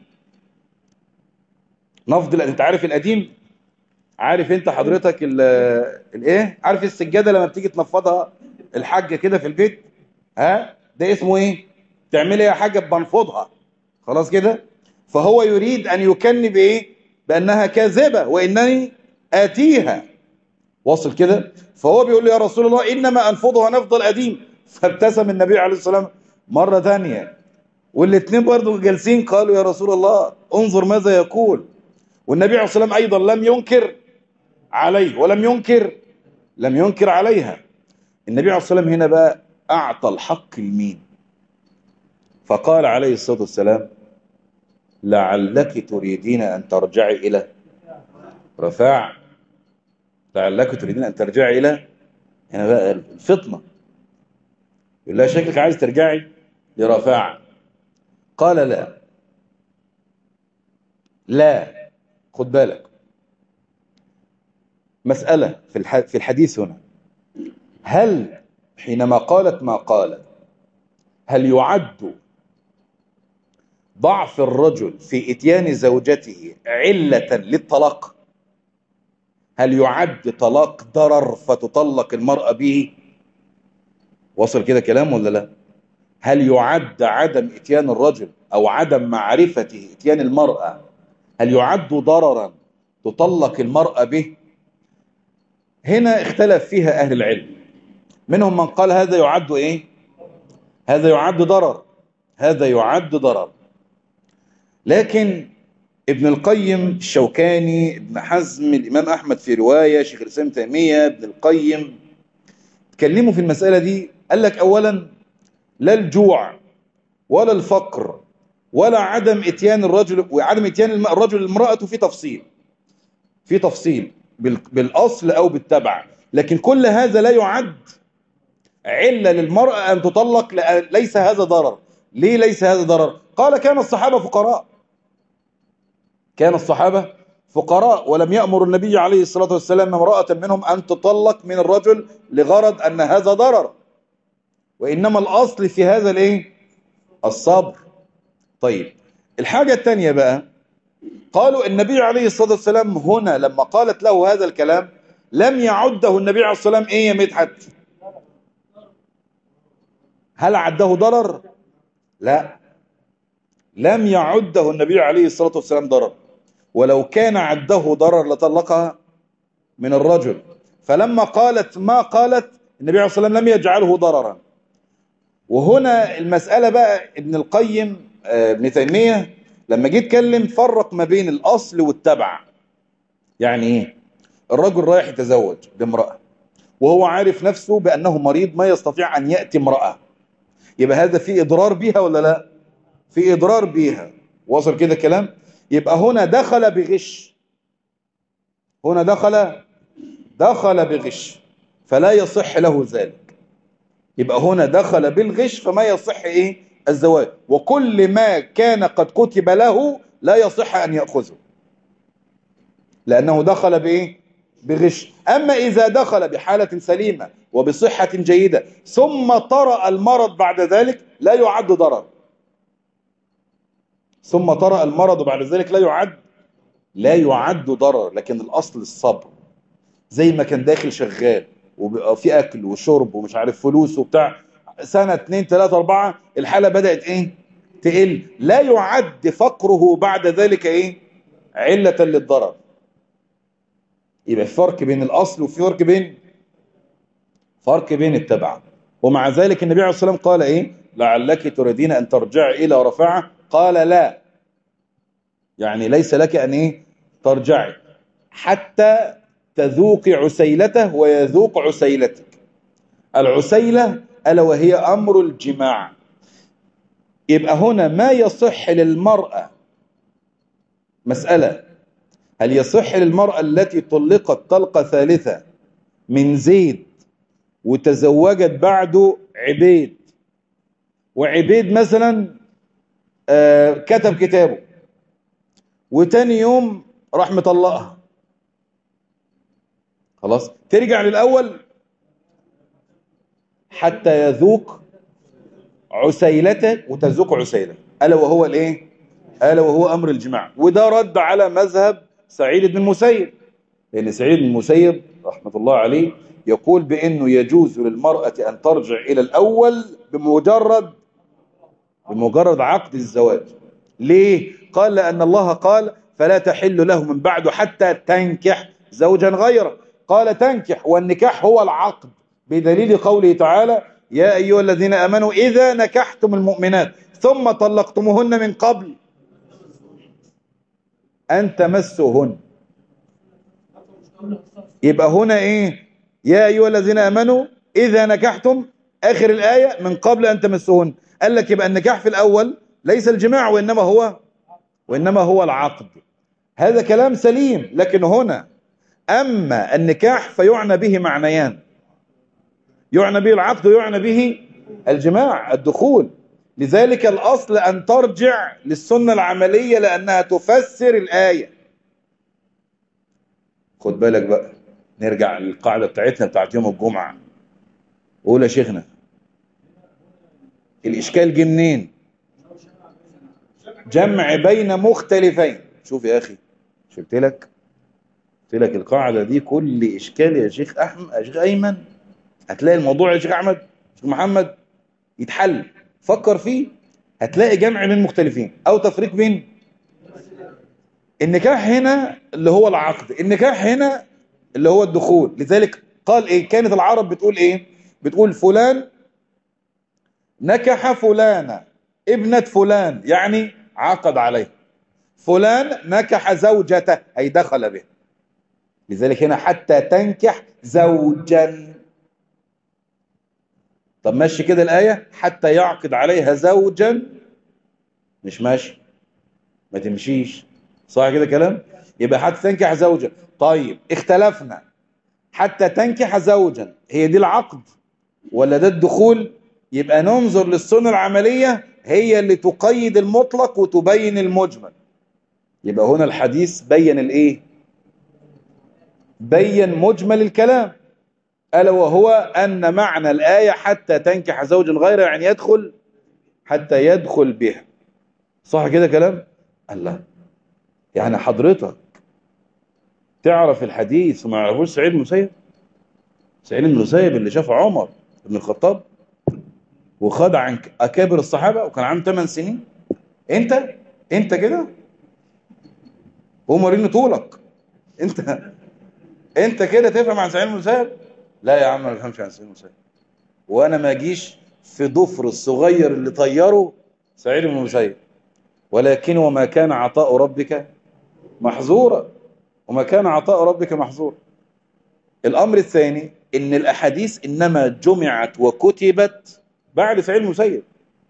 نفض انت عارف القديم عارف انت حضرتك الايه عارف السجادة لما بتيجي تنفضها الحاجة كده في البيت ها ده اسمه ايه تعمل ايه يا حاجة بنفضها خلاص كده فهو يريد ان يكن بايه بانها كاذبة وانني اتيها وصل كده فهو بيقول له يا رسول الله انما انفضها نفض القديم فابتسم النبي عليه الصلاة والسلام مرة ثانية والاثنين برضه جالسين قالوا يا رسول الله انظر ماذا يقول والنبي عليه الصلاة والسلام أيضا لم ينكر عليه ولم ينكر لم ينكر عليها النبي عليه الصلاة والسلام هنا بقى أعطى الحق لمين فقال عليه الصلاة والسلام لعلك تريدين أن ترجعي إلى رفاع لعلك تريدين أن ترجعي إلى هنا بقى الفطنة يقول لها شكلك عايز ترجعي لرفاع قال لا لا خد بالك مسألة في الحديث هنا هل حينما قالت ما قالت هل يعد ضعف الرجل في اتيان زوجته علة للطلاق هل يعد طلاق ضرر فتطلق المرأة به وصل كده كلام ولا لا هل يعد عدم اتيان الرجل او عدم معرفة اتيان المرأة هل يعد ضررا تطلق المرأة به هنا اختلف فيها اهل العلم منهم من قال هذا يعد ايه هذا يعد ضرر هذا يعد ضرر لكن ابن القيم الشوكاني ابن حزم الإمام أحمد في رواية شيخ الإسلام تيمية ابن القيم تكلموا في المسألة دي قال لك أولا لا الجوع ولا الفقر ولا عدم اتيان الرجل وعدم اتيان الرجل لامرأته في تفصيل في تفصيل بالأصل أو بالتبع لكن كل هذا لا يعد علة للمرأة أن تطلق ليس هذا ضرر ليه ليس هذا ضرر قال كان الصحابة فقراء كان الصحابة فقراء ولم يأمر النبي عليه الصلاة والسلام امرأة منهم أن تطلق من الرجل لغرض أن هذا ضرر وإنما الأصل في هذا الايه الصبر طيب الحاجة الثانية بقى قالوا النبي عليه الصلاة والسلام هنا لما قالت له هذا الكلام لم يعده النبي عليه الصلاة والسلام ايه يا مدحت هل عده ضرر لا لم يعده النبي عليه الصلاة والسلام ضرر ولو كان عده ضرر لطلقها من الرجل فلما قالت ما قالت النبي عليه الصلاة والسلام لم يجعله ضررا وهنا المسألة بقى ابن القيم آه، ابن تيمية لما جه يتكلم فرق ما بين الأصل والتبع يعني ايه الرجل رايح يتزوج بامرأة وهو عارف نفسه بأنه مريض ما يستطيع أن يأتي امرأة يبقى هذا في إضرار بها ولا لا في إضرار بها وصل كده كلام يبقى هنا دخل بغش هنا دخل دخل بغش فلا يصح له ذلك يبقى هنا دخل بالغش فما يصح ايه الزواج وكل ما كان قد كتب له لا يصح ان يأخذه لانه دخل بايه بغش اما اذا دخل بحالة سليمة وبصحة جيدة ثم طرأ المرض بعد ذلك لا يعد ضرر ثم طرأ المرض بعد ذلك لا يعد لا يعد ضرر لكن الاصل الصبر زي ما كان داخل شغال وفي اكل وشرب ومش عارف فلوس وبتاع سنة اتنين تلاتة اربعة الحالة بدأت ايه تقل لا يعد فقره بعد ذلك ايه علة للضرر يبقى في فرق بين الاصل وفي فرق بين فرق بين التبع ومع ذلك النبي عليه الصلاة والسلام قال ايه لعلك تريدين ان ترجع الى رفاعة قال لا يعني ليس لك ان ايه ترجعي حتى تذوق عسيلته ويذوق عسيلتك العسيلة ألا وهي أمر الجماع يبقى هنا ما يصح للمرأة مسألة هل يصح للمرأة التي طلقت طلقة ثالثة من زيد وتزوجت بعده عبيد وعبيد مثلا آه كتب كتابه وتاني يوم راح مطلقها خلاص ترجع للأول حتى يذوق عسيلته وتذوق عسيلة ألا وهو الإيه ألا وهو أمر الجماع وده رد على مذهب سعيد بن المسيب لأن سعيد بن المسيب رحمة الله عليه يقول بأنه يجوز للمرأة أن ترجع إلى الأول بمجرد بمجرد عقد الزواج ليه؟ قال لأن الله قال فلا تحل له من بعد حتى تنكح زوجا غيره قال تنكح والنكاح هو العقد بدليل قوله تعالى يا أيها الذين أمنوا إذا نكحتم المؤمنات ثم طلقتموهن من قبل أن تمسوهن يبقى هنا إيه يا أيها الذين أمنوا إذا نكحتم آخر الآية من قبل أن تمسوهن قال لك يبقى النكاح في الأول ليس الجماع وإنما هو وإنما هو العقد هذا كلام سليم لكن هنا أما النكاح فيعنى به معنيان يعنى به العقد ويعنى به الجماع الدخول لذلك الأصل أن ترجع للسنة العملية لأنها تفسر الآية خد بالك بقى نرجع للقاعدة بتاعتنا بتاعت يوم الجمعة قول يا شيخنا الإشكال جه منين جمع بين مختلفين شوف يا أخي شفت لك قلت لك القاعدة دي كل إشكال يا شيخ أحمد يا شيخ أيمن هتلاقي الموضوع يا شيخ أحمد شيخ محمد يتحل فكر فيه هتلاقي جمع بين مختلفين أو تفريق بين النكاح هنا اللي هو العقد النكاح هنا اللي هو الدخول لذلك قال إيه كانت العرب بتقول إيه بتقول فلان نكح فلانة ابنة فلان يعني عقد عليه فلان نكح زوجته أي دخل به لذلك هنا حتى تنكح زوجا طب ماشي كده الآية حتى يعقد عليها زوجا مش ماشي ما تمشيش صح كده كلام يبقى حتى تنكح زوجا طيب اختلفنا حتى تنكح زوجا هي دي العقد ولا ده الدخول يبقى ننظر للسنة العملية هي اللي تقيد المطلق وتبين المجمل يبقى هنا الحديث بين الايه بين مجمل الكلام ألا وهو أن معنى الآية حتى تنكح زوجا غيره يعني يدخل حتى يدخل بها صح كده كلام الله يعني حضرتك تعرف الحديث وما يعرفوش سعيد المسيب سعيد المسيب اللي شاف عمر بن الخطاب وخد عن اكابر الصحابه وكان عنده 8 سنين انت انت كده وريني طولك انت انت كده تفهم عن سعيد المسيب لا يا عم ما بفهمش عن سعيد المسيب وانا ما اجيش في ضفر الصغير اللي طيره سعيد بن المسيب ولكن وما كان عطاء ربك محظورا وما كان عطاء ربك محظورا الأمر الثاني إن الأحاديث إنما جمعت وكتبت بعد سعيد المسيب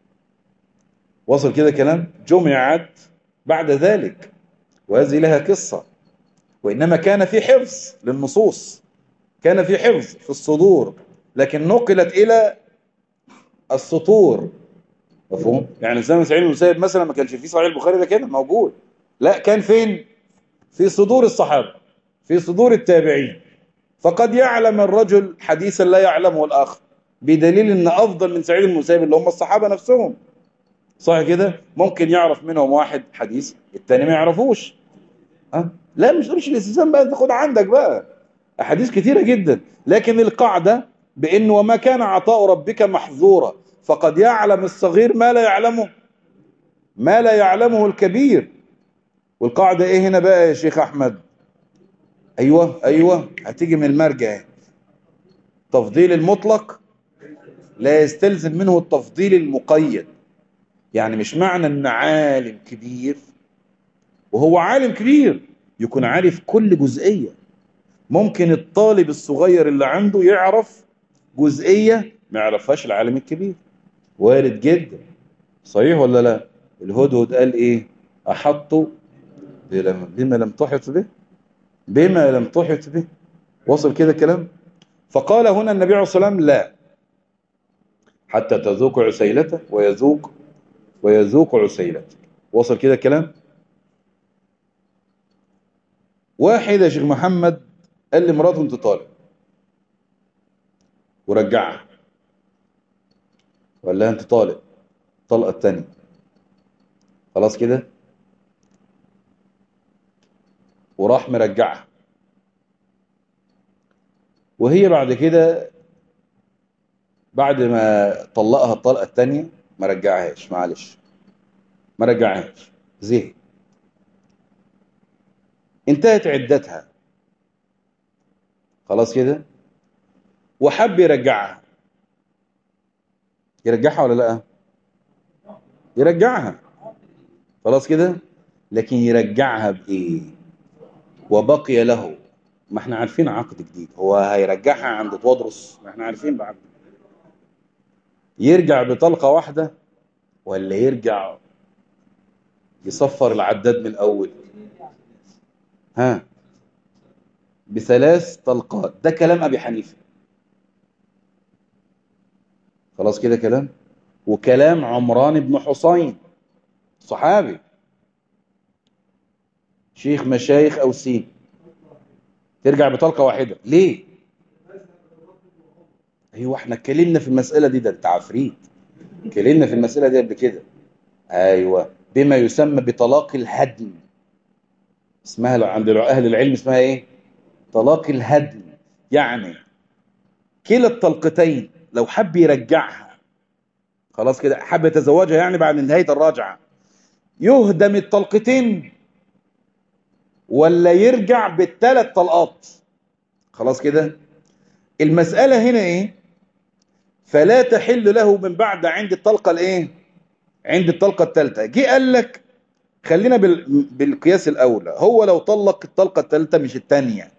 وصل كده كلام جمعت بعد ذلك وهذه لها قصة وإنما كان في حفظ للنصوص كان في حفظ في الصدور لكن نقلت إلى السطور مفهوم يعني زي سعيد المسيب مثلا ما كانش في صحيح البخاري ده كده موجود لا كان فين في صدور الصحابه في صدور التابعين فقد يعلم الرجل حديثا لا يعلمه الاخر بدليل ان افضل من سعيد المسيب اللي هم الصحابه نفسهم صح كده ممكن يعرف منهم واحد حديث الثاني ما يعرفوش ها لا مش مش الالتزام بقى تاخد عندك بقى احاديث كثيره جدا لكن القاعده بان وما كان عطاء ربك محظورا فقد يعلم الصغير ما لا يعلمه ما لا يعلمه الكبير والقاعدة ايه هنا بقى يا شيخ احمد ايوه ايوه هتيجي من المرجع تفضيل المطلق لا يستلزم منه التفضيل المقيد يعني مش معنى ان عالم كبير وهو عالم كبير يكون عارف كل جزئية ممكن الطالب الصغير اللي عنده يعرف جزئية ما يعرفهاش العالم الكبير وارد جدا صحيح ولا لا الهدهد قال ايه احط بما لم تحط به بما لم تحط به وصل كده الكلام فقال هنا النبي عليه الصلاه والسلام لا حتى تذوق عسيلته ويذوق ويذوق عسيلته وصل كده الكلام واحد يا شيخ محمد قال لمراته انت طالب ورجعها ولا انت طالب الطلقه الثانيه خلاص كده وراح مرجعها وهي بعد كده بعد ما طلقها الطلقه الثانيه ما رجعهاش معلش ما رجعهاش زهق انتهت عدتها خلاص كده وحب يرجعها يرجعها ولا لا يرجعها خلاص كده لكن يرجعها بايه وبقي له ما احنا عارفين عقد جديد هو هيرجعها عند تودرس ما احنا عارفين بعد يرجع بطلقة واحدة ولا يرجع يصفر العداد من الأول ها بثلاث طلقات ده كلام أبي حنيفة خلاص كده كلام وكلام عمران بن حسين صحابي شيخ مشايخ أو سين ترجع بطلقة واحدة ليه ايوه احنا اتكلمنا في المسألة دي ده انت عفريت اتكلمنا في المسألة دي قبل كده ايوه بما يسمى بطلاق الهدم اسمها عند اهل العلم اسمها ايه طلاق الهدم يعني كلا الطلقتين لو حب يرجعها خلاص كده حب يتزوجها يعني بعد نهاية الراجعة يهدم الطلقتين ولا يرجع بالثلاث طلقات خلاص كده المسألة هنا ايه فلا تحل له من بعد عند الطلقة الايه عند الطلقة الثالثة جه قال لك خلينا بالقياس الاولى هو لو طلق الطلقة الثالثة مش الثانية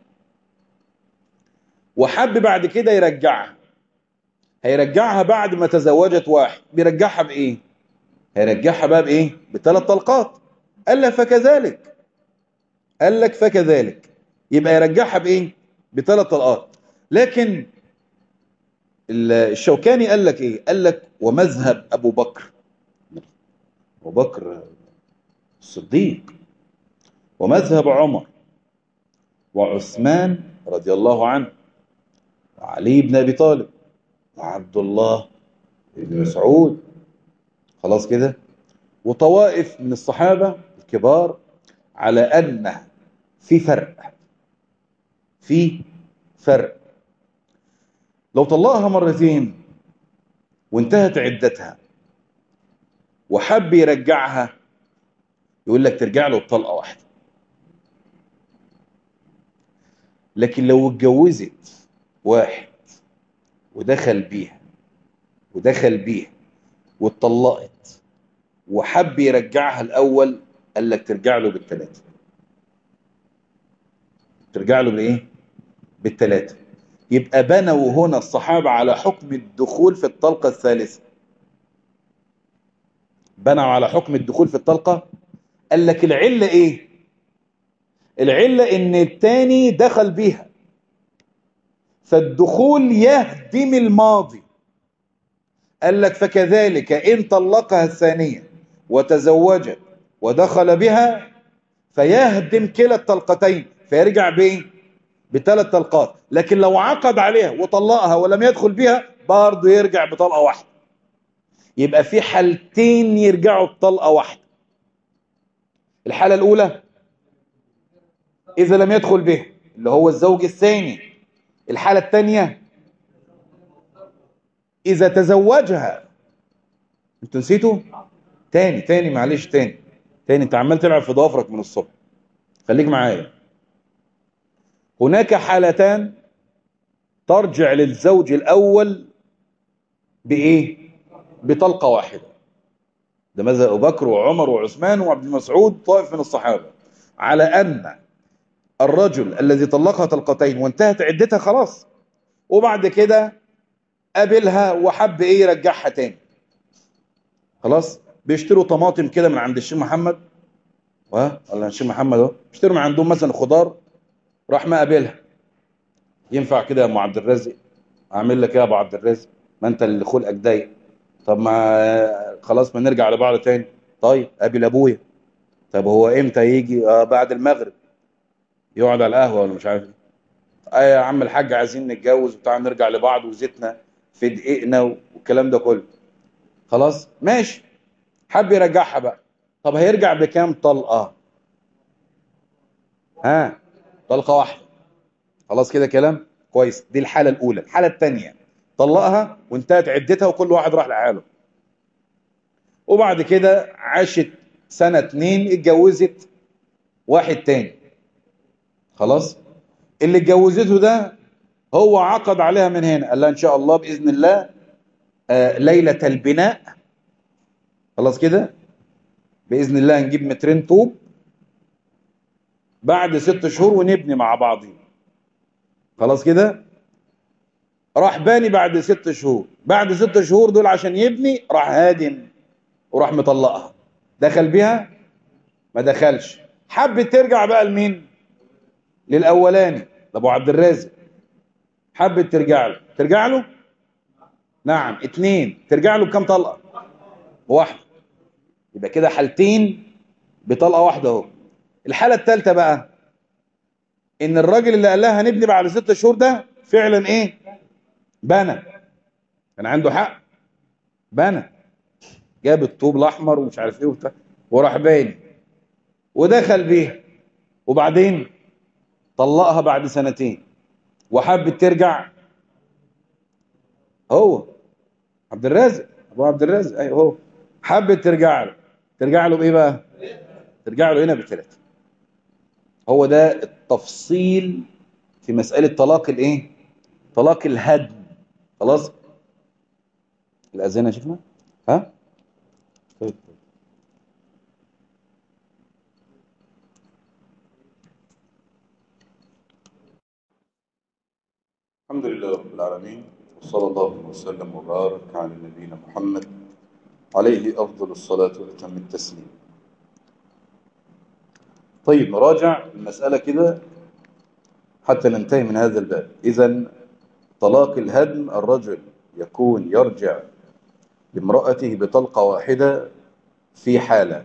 وحب بعد كده يرجعها هيرجعها بعد ما تزوجت واحد بيرجعها بايه هيرجعها بقى بايه بثلاث طلقات قال لك فكذلك قال لك فكذلك يبقى يرجعها بايه بثلاث طلقات لكن الشوكاني قال لك ايه قال لك ومذهب ابو بكر ابو بكر الصديق ومذهب عمر وعثمان رضي الله عنه وعلي بن ابي طالب وعبد الله بن مسعود خلاص كده وطوائف من الصحابه الكبار على أن في فرق في فرق لو طلقها مرتين وانتهت عدتها وحب يرجعها يقول لك ترجع له بطلقة واحدة لكن لو اتجوزت واحد ودخل بيها ودخل بيها واتطلقت وحب يرجعها الأول قال لك ترجع له بالثلاثة ترجع له بالايه بالثلاثة يبقى بنوا هنا الصحابة على حكم الدخول في الطلقة الثالثة بنوا على حكم الدخول في الطلقة قال لك العلة ايه العلة ان التاني دخل بيها فالدخول يهدم الماضي قال لك فكذلك إن طلقها الثانية وتزوجت ودخل بها فيهدم كلا الطلقتين فيرجع بايه بثلاث طلقات لكن لو عقد عليها وطلقها ولم يدخل بها برضه يرجع بطلقة واحدة يبقى في حالتين يرجعوا بطلقة واحدة الحالة الأولى إذا لم يدخل به اللي هو الزوج الثاني الحالة الثانية إذا تزوجها انتوا نسيتوا تاني تاني معلش تاني تاني انت عمال تلعب في ضوافرك من الصبح خليك معايا هناك حالتان ترجع للزوج الأول بإيه بطلقة واحدة ده ماذا أبو بكر وعمر وعثمان وعبد المسعود طائف من الصحابة على أن الرجل الذي طلقها طلقتين وانتهت عدتها خلاص وبعد كده قابلها وحب ايه يرجعها تاني خلاص بيشتروا طماطم كده من عند الشيخ محمد ها ولا الشيخ محمد اهو بيشتروا من عندهم مثلا خضار راح ما قابلها ينفع كده يا ام عبد الرازق اعمل لك ايه يا ابو عبد الرازق ما انت اللي خلقك ضيق طب ما خلاص ما نرجع لبعض تاني طيب قابل ابويا طب هو امتى يجي آه بعد المغرب يقعد على القهوه ولا مش عارف ايه آه يا عم الحاج عايزين نتجوز وبتاع نرجع لبعض وزيتنا في دقيقنا والكلام ده كله خلاص ماشي حب يرجعها بقى طب هيرجع بكام طلقه ها طلقه واحده خلاص كده كلام كويس دي الحاله الاولى الحاله الثانيه طلقها وانتهت عدتها وكل واحد راح لحاله وبعد كده عاشت سنه اتنين اتجوزت واحد تاني خلاص اللي اتجوزته ده هو عقد عليها من هنا قال لها ان شاء الله باذن الله آه ليله البناء خلاص كده باذن الله نجيب مترين طوب بعد ست شهور ونبني مع بعضين خلاص كده راح باني بعد ست شهور بعد ست شهور دول عشان يبني راح هادم وراح مطلقها دخل بيها ما دخلش حبت ترجع بقى لمين للاولاني لابو عبد الرازق حبت ترجع له ترجع له نعم اتنين ترجع له بكم طلقه واحده يبقى كده حالتين بطلقه واحده اهو الحاله الثالثه بقى ان الراجل اللي قال لها هنبني بعد ست شهور ده فعلا ايه بنى كان عنده حق بنى جاب الطوب الاحمر ومش عارف ايه وبتاع وراح باني ودخل بيها وبعدين طلقها بعد سنتين وحبت ترجع هو عبد الرازق ابو عبد الرازق ايوه هو حبت ترجع له ترجع له بايه بقى ترجع له هنا بثلاثه هو ده التفصيل في مساله طلاق الايه طلاق الهدم خلاص الاذان يا شيخنا ها طيب الحمد لله رب العالمين وصلى الله وسلم وبارك على نبينا محمد عليه أفضل الصلاة وأتم التسليم طيب نراجع المسألة كده حتى ننتهي من هذا الباب إذا طلاق الهدم الرجل يكون يرجع لامرأته بطلقة واحدة في حالة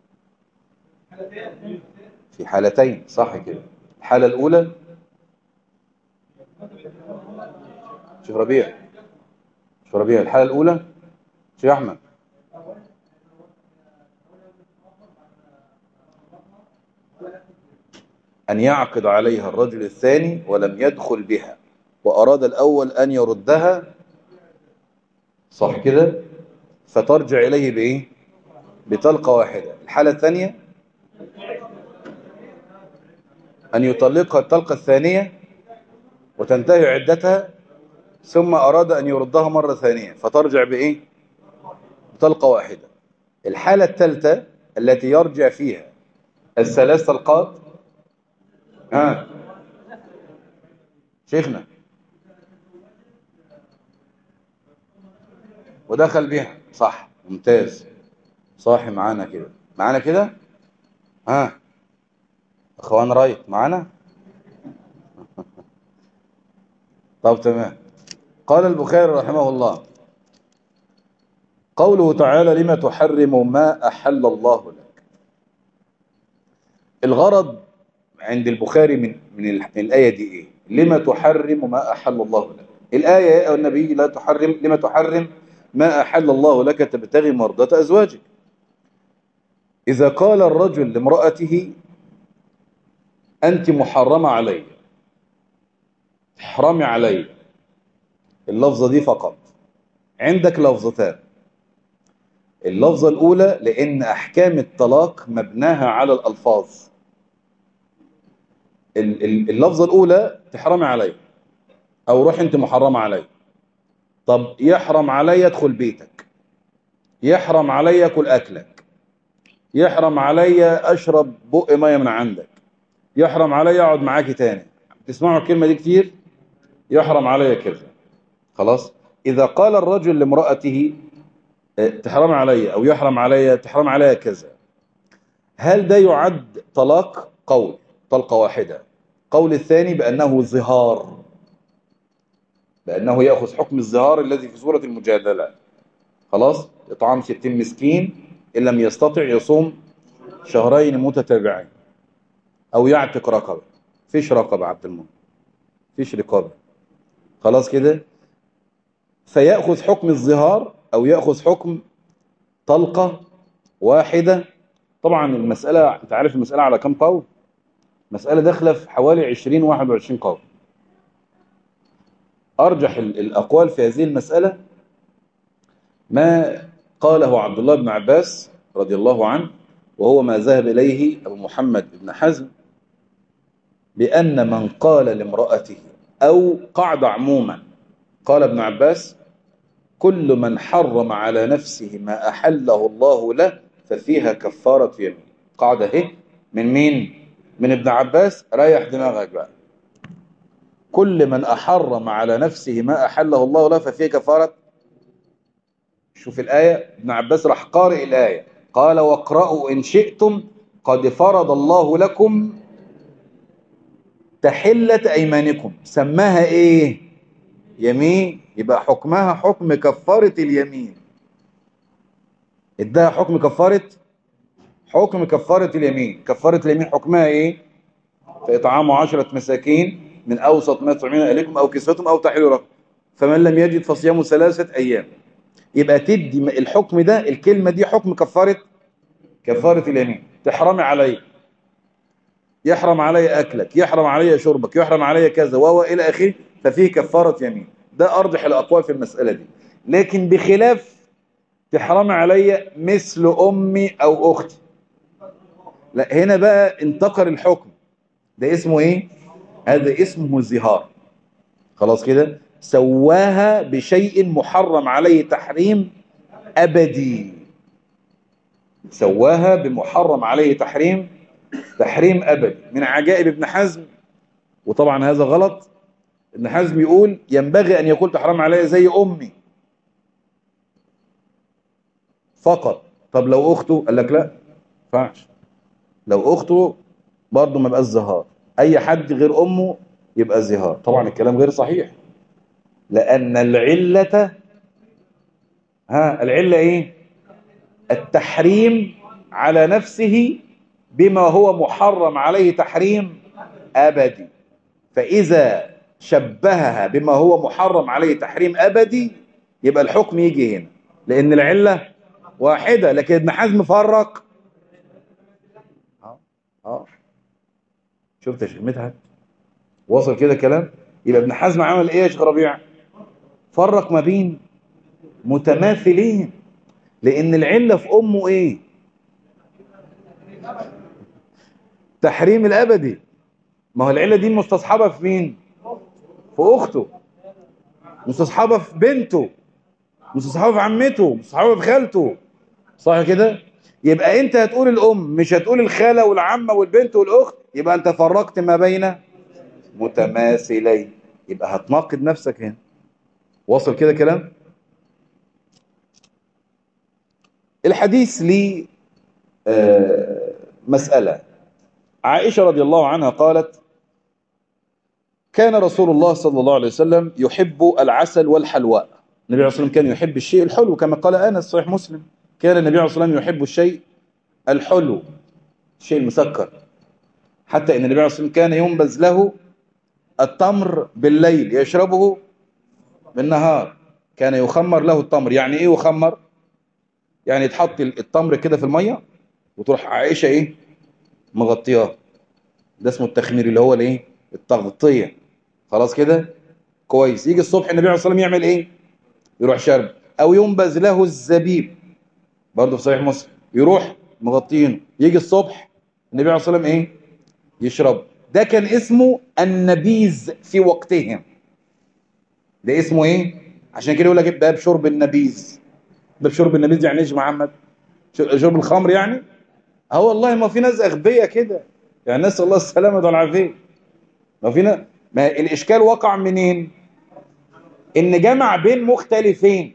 في حالتين صح كده الحالة الأولى شيخ ربيع شيخ ربيع الحالة الأولى شيخ أحمد أن يعقد عليها الرجل الثاني ولم يدخل بها وأراد الأول أن يردها صح كده فترجع إليه بإيه بطلقة واحدة الحالة الثانية أن يطلقها الطلقة الثانية وتنتهي عدتها ثم أراد أن يردها مرة ثانية فترجع بإيه بطلقة واحدة الحالة الثالثة التي يرجع فيها الثلاث طلقات ها شيخنا ودخل بها صح ممتاز صاحي معانا كده معانا كده ها اخوان رايت معانا طب تمام قال البخاري رحمه الله قوله تعالى لما تحرم ما أحل الله لك الغرض عند البخاري من من الآية دي إيه لما تحرم ما أحل الله لك الآية يا النبي لا تحرم لما تحرم ما أحل الله لك تبتغي مرضات أزواجك إذا قال الرجل لامرأته أنت محرمة علي احرمي علي اللفظة دي فقط عندك لفظتان اللفظة الأولى لأن أحكام الطلاق مبناها على الألفاظ اللفظة الأولى تحرمي علي أو روح أنت محرمة علي طب يحرم علي ادخل بيتك يحرم علي أكل أكلك يحرم علي أشرب بق مية من عندك يحرم علي أقعد معاكي تاني تسمعوا الكلمة دي كتير يحرم علي كذا خلاص إذا قال الرجل لامرأته تحرم علي أو يحرم علي تحرم علي كذا هل ده يعد طلاق قول طلقة واحدة قول الثاني بأنه ظهار بأنه يأخذ حكم الظهار الذي في سورة المجادلة خلاص إطعام ستين مسكين إن لم يستطع يصوم شهرين متتابعين أو يعتق رقبة فيش رقبة عبد المنعم فيش رقابة خلاص كده فيأخذ حكم الظهار أو يأخذ حكم طلقة واحدة طبعا المسألة أنت عارف المسألة على كم قول مسألة داخلة في حوالي 20 21 قول أرجح الأقوال في هذه المسألة ما قاله عبد الله بن عباس رضي الله عنه وهو ما ذهب إليه أبو محمد بن حزم بأن من قال لامرأته أو قاعدة عموما قال ابن عباس كل من حرم على نفسه ما أحله الله له ففيها كفارة يمين قاعدة اهي من مين من ابن عباس ريح دماغك بقى كل من أحرم على نفسه ما أحله الله له ففيها كفارة شوف الآية ابن عباس راح قارئ الآية قال واقرأوا إن شئتم قد فرض الله لكم تحلة أيمانكم سماها إيه يمين يبقى حكمها حكم كفارة اليمين ادها حكم كفارة حكم كفارة اليمين كفارة اليمين حكمها ايه فإطعام عشرة مساكين من أوسط ما تطعمين إليكم أو كسوتهم أو تحليل رقم فمن لم يجد فصيام ثلاثة أيام يبقى تدي الحكم ده الكلمة دي حكم كفارة كفارة اليمين تحرمي علي يحرم علي أكلك يحرم علي شربك يحرم علي كذا وهو إلى آخره ففيه كفارة يمين ده أرجح الأقوال في المسألة دي لكن بخلاف تحرم علي مثل أمي أو أختي لا هنا بقى انتقر الحكم ده اسمه ايه هذا اسمه زهار خلاص كده سواها بشيء محرم عليه تحريم أبدي سواها بمحرم عليه تحريم تحريم أبدي من عجائب ابن حزم وطبعا هذا غلط ابن حزم يقول ينبغي أن يقول تحرم عليه زي أمي فقط طب لو أخته قال لك لا فعش لو أخته برضه ما بقاش زهار أي حد غير أمه يبقى زهار طبعا الكلام غير صحيح لأن العلة ها العلة إيه التحريم على نفسه بما هو محرم عليه تحريم أبدي فإذا شبهها بما هو محرم عليه تحريم أبدي يبقى الحكم يجي هنا لأن العلة واحدة لكن ابن حزم فرق اه اه شفت يا شيخ مدحت وصل كده كلام يبقى ابن حزم عمل ايه يا شيخ ربيع فرق ما بين متماثلين لان العله في امه ايه تحريم الابدي ما هو العله دي مستصحبه في مين في اخته مستصحبه في بنته مستصحبه في عمته مستصحبه في خالته صح كده يبقى انت هتقول الام مش هتقول الخاله والعمه والبنت والاخت يبقى انت فرقت ما بين متماثلين يبقى هتناقض نفسك هنا واصل كده كلام الحديث لي آه مسألة عائشة رضي الله عنها قالت كان رسول الله صلى الله عليه وسلم يحب العسل والحلواء النبي عليه الصلاة والسلام كان يحب الشيء الحلو كما قال أنس صحيح مسلم كان النبي عليه الصلاة والسلام يحب الشيء الحلو الشيء المسكر حتى ان النبي عليه الصلاة والسلام كان ينبذ له التمر بالليل يشربه بالنهار كان يخمر له التمر يعني ايه يخمر يعني يتحط التمر كده في المية وتروح عائشة ايه مغطياه ده اسمه التخمير اللي هو الايه التغطية خلاص كده كويس يجي الصبح النبي عليه الصلاة والسلام يعمل ايه يروح شرب او ينبذ له الزبيب برضه في صحيح مسلم يروح مغطينه يجي الصبح النبي عليه الصلاة والسلام ايه يشرب ده كان اسمه النبيذ في وقتهم ده اسمه ايه عشان كده يقول لك باب شرب النبيذ باب شرب النبيذ يعني ايش محمد شرب الخمر يعني اه والله ما في ناس اغبياء كده يعني نسال الله السلامه والعافيه ما في ناس ما الاشكال وقع منين ان جمع بين مختلفين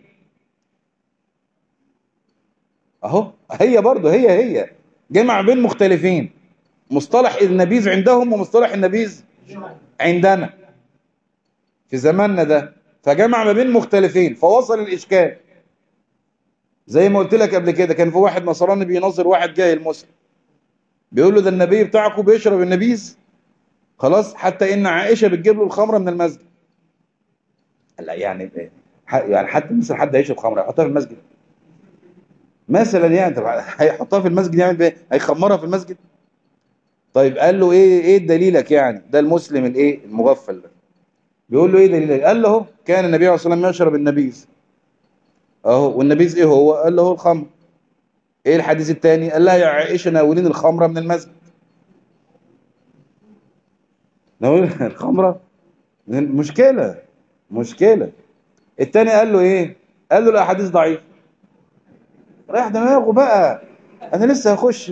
اهو هي برضه هي هي جمع بين مختلفين مصطلح النبيذ عندهم ومصطلح النبيذ عندنا في زماننا ده فجمع ما بين مختلفين فوصل الإشكال زي ما قلت لك قبل كده كان في واحد نصراني بينظر واحد جاهل مسلم بيقول له ده النبي بتاعكم بيشرب النبيذ خلاص حتى ان عائشة بتجيب له الخمرة من المسجد لا يعني يعني حتى مثلا حد هيشرب خمرة يحطها في المسجد مثلا يعني طب هيحطها في المسجد يعمل ايه هيخمرها في المسجد طيب قال له ايه ايه دليلك يعني ده المسلم الايه المغفل ده بيقول له ايه دليلك قال له اهو كان النبي عليه الصلاه والسلام يشرب النبيذ اهو والنبيذ ايه هو قال له هو الخمر ايه الحديث الثاني قال لها يا عائشه ناولين الخمره من المسجد ناولين الخمره مشكله مشكله الثاني قال له ايه قال له الاحاديث ضعيف رايح دماغه بقى انا لسه هخش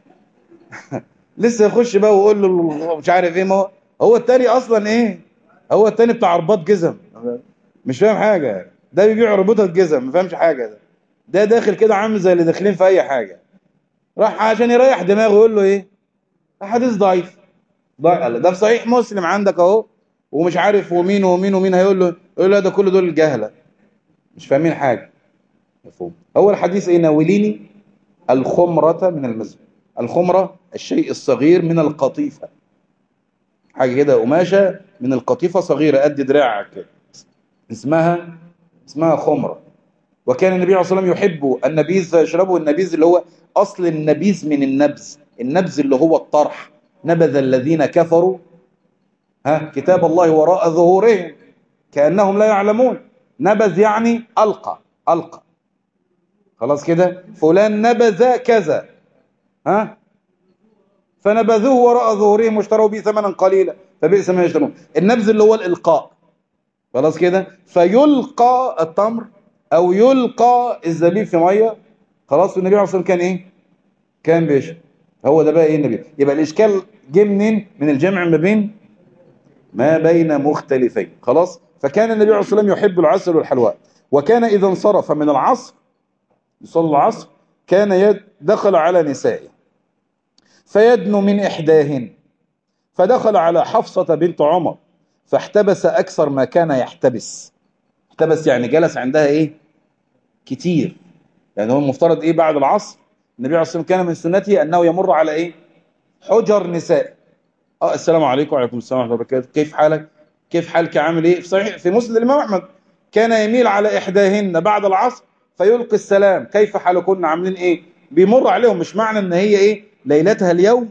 لسه يخش بقى ويقول له مش عارف ايه ما هو هو التاني اصلا ايه هو التاني بتاع رباط جزم مش فاهم حاجه ده بيبيع رباطات جزم ما فاهمش حاجه ده ده داخل كده عامل زي اللي داخلين في اي حاجه راح عشان يريح دماغه يقول له ايه حديث ضعيف ضعيف ده في صحيح مسلم عندك اهو ومش عارف ومين ومين ومين هيقول له يقول له ده كل دول الجهله مش فاهمين حاجه مفهوم هو الحديث ايه ناوليني الخمره من المسجد الخمرة الشيء الصغير من القطيفة حاجة كده قماشة من القطيفة صغيرة قد دراعك كده اسمها اسمها خمرة وكان النبي عليه الصلاة والسلام يحب النبيذ فيشربه النبيذ اللي هو أصل النبيذ من النبذ النبذ اللي هو الطرح نبذ الذين كفروا ها كتاب الله وراء ظهورهم كأنهم لا يعلمون نبذ يعني ألقى ألقى خلاص كده فلان نبذ كذا ها فنبذوه وراء ظهورهم واشتروا به ثمنا قليلا فبئس ما يشترون النبذ اللي هو الإلقاء خلاص كده فيلقى التمر أو يلقى الزبيب في مية خلاص والنبي عليه الصلاة والسلام كان إيه كان بيشرب هو ده بقى إيه النبي يبقى الإشكال جه منين من الجمع ما بين ما بين مختلفين خلاص فكان النبي عليه الصلاة والسلام يحب العسل والحلواء وكان إذا انصرف من العصر يصلي العصر كان دخل على نسائه فيدنو من إحداهن فدخل على حفصة بنت عمر فاحتبس أكثر ما كان يحتبس احتبس يعني جلس عندها إيه كتير يعني هو المفترض إيه بعد العصر النبي عليه الصلاة والسلام كان من سنته أنه يمر على إيه حجر نساء آه السلام عليكم وعليكم السلام ورحمة الله وبركاته كيف حالك كيف حالك عامل إيه في صحيح في مسلم الإمام أحمد كان يميل على إحداهن بعد العصر فيلقي السلام كيف حالكن عاملين إيه بيمر عليهم مش معنى ان هي ايه ليلتها اليوم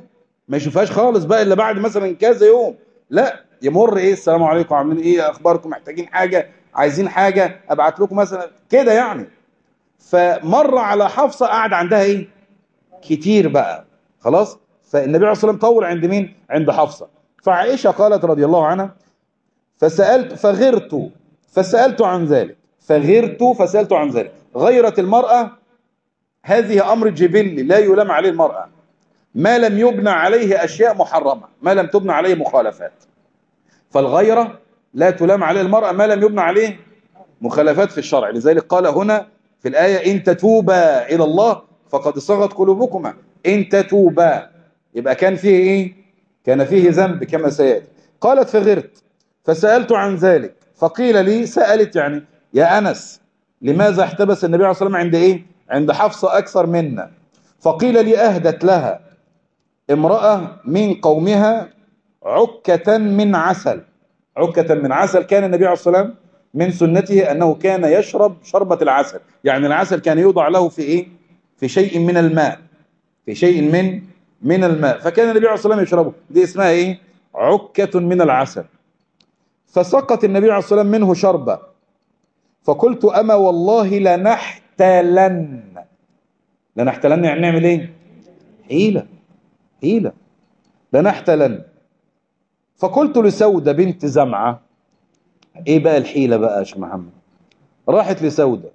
ما يشوفهاش خالص بقى الا بعد مثلا كذا يوم لا يمر ايه السلام عليكم عاملين ايه اخباركم محتاجين حاجه عايزين حاجه ابعت لكم مثلا كده يعني فمر على حفصه قعد عندها ايه كتير بقى خلاص فالنبي عليه الصلاه والسلام طول عند مين عند حفصه فعائشه قالت رضي الله عنها فسالت فغرت فسالت عن ذلك فغرت فسالت عن ذلك غيرة المرأة هذه أمر جبلي لا يلام عليه المرأة ما لم يبنى عليه أشياء محرمة ما لم تبنى عليه مخالفات فالغيرة لا تلام عليه المرأة ما لم يبنى عليه مخالفات في الشرع لذلك قال هنا في الآية إن تتوبا إلى الله فقد صغت قلوبكما إن تتوبا يبقى كان فيه إيه كان فيه ذنب كما سيأتي قالت فغرت فسألت عن ذلك فقيل لي سألت يعني يا أنس لماذا احتبس النبي عليه الصلاة والسلام عند إيه عند حفصة أكثر منا فقيل لي أهدت لها امرأة من قومها عكة من عسل عكة من عسل كان النبي عليه الصلاة والسلام من سنته أنه كان يشرب شربة العسل يعني العسل كان يوضع له في إيه في شيء من الماء في شيء من من الماء فكان النبي عليه الصلاة والسلام يشربه دي اسمها إيه عكة من العسل فسقط النبي عليه الصلاة والسلام منه شربة فقلت أما والله لنحتلن لنحتلن يعني نعمل إيه حيلة حيلة لنحتلن فقلت لسودة بنت زمعة ايه بقى الحيلة بقى يا شيخ محمد راحت لسودة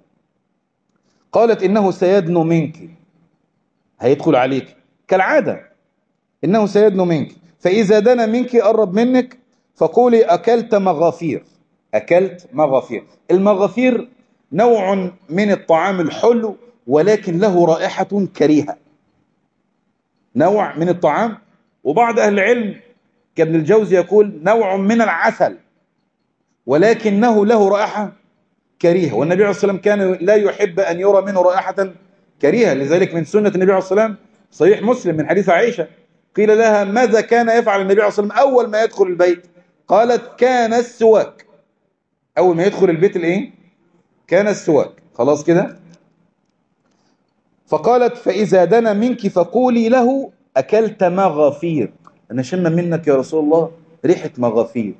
قالت انه سيدنو منك هيدخل عليك كالعادة انه سيدنو منك فاذا دنا منك قرب منك فقولي اكلت مغافير اكلت مغافير المغافير نوع من الطعام الحلو ولكن له رائحة كريهة نوع من الطعام وبعض أهل العلم كابن الجوزي يقول نوع من العسل ولكنه له رائحة كريهة والنبي عليه الصلاة والسلام كان لا يحب أن يرى منه رائحة كريهة لذلك من سنة النبي عليه الصلاة والسلام صحيح مسلم من حديث عائشة قيل لها ماذا كان يفعل النبي عليه الصلاة والسلام أول ما يدخل البيت قالت كان السواك أول ما يدخل البيت الإيه كان السواك خلاص كده فقالت فإذا دنا منك فقولي له أكلت مغافير أنا شم منك يا رسول الله ريحة مغافير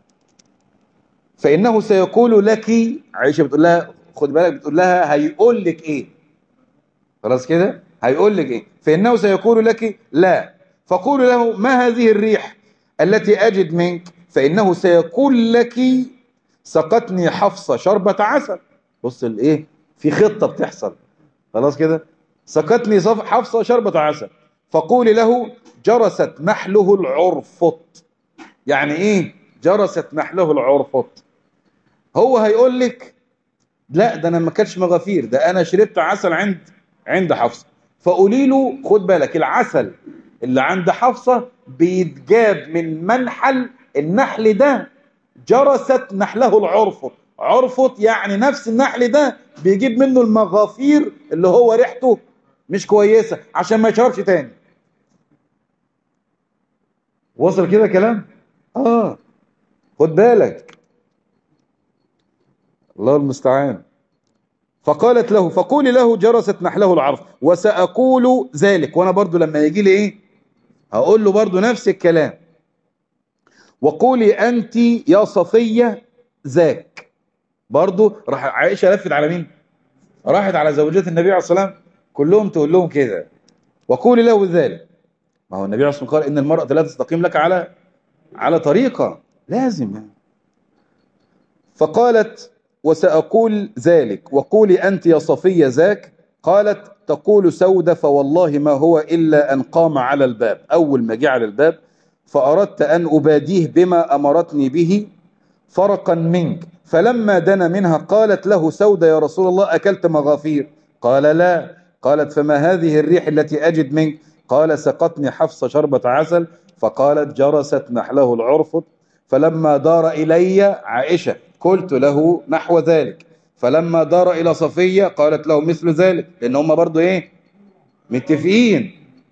فإنه سيقول لك عائشة بتقول لها خد بالك بتقول لها هيقول لك إيه خلاص كده هيقول لك إيه فإنه سيقول لك لا فقول له ما هذه الريح التي أجد منك فإنه سيقول لك سقتني حفصة شربة عسل بص الإيه في خطة بتحصل خلاص كده سقتني حفصة شربة عسل فقولي له جرست نحله العرفط يعني ايه جرست نحله العرفط هو هيقول لك لا ده انا ما كانش مغافير ده انا شربت عسل عند عند حفصة فقولي له خد بالك العسل اللي عند حفصة بيتجاب من منحل النحل ده جرست نحله العرفط عرفط يعني نفس النحل ده بيجيب منه المغافير اللي هو ريحته مش كويسة عشان ما يشربش تاني وصل كده كلام اه خد بالك الله المستعان فقالت له فقولي له جرست نحله العرف وسأقول ذلك وانا برضو لما يجي لي ايه هقول له برضو نفس الكلام وقولي انت يا صفية ذاك برضو راح عائشة لفت على مين راحت على زوجات النبي عليه الصلاة والسلام كلهم تقول لهم كده وقولي له ذلك ما هو النبي عليه الصلاة والسلام قال إن المرأة لا تستقيم لك على على طريقة لازم فقالت وسأقول ذلك وقولي أنت يا صفية ذاك قالت تقول سودة فوالله ما هو إلا أن قام على الباب أول ما جه على الباب فأردت أن أباديه بما أمرتني به فرقا منك فلما دنا منها قالت له سودة يا رسول الله أكلت مغافير قال لا قالت فما هذه الريح التي أجد منك قال سقتني حفصة شربة عسل فقالت جرست نحله العرفط فلما دار إلي عائشة قلت له نحو ذلك فلما دار إلى صفية قالت له مثل ذلك لأن هم برضو إيه متفقين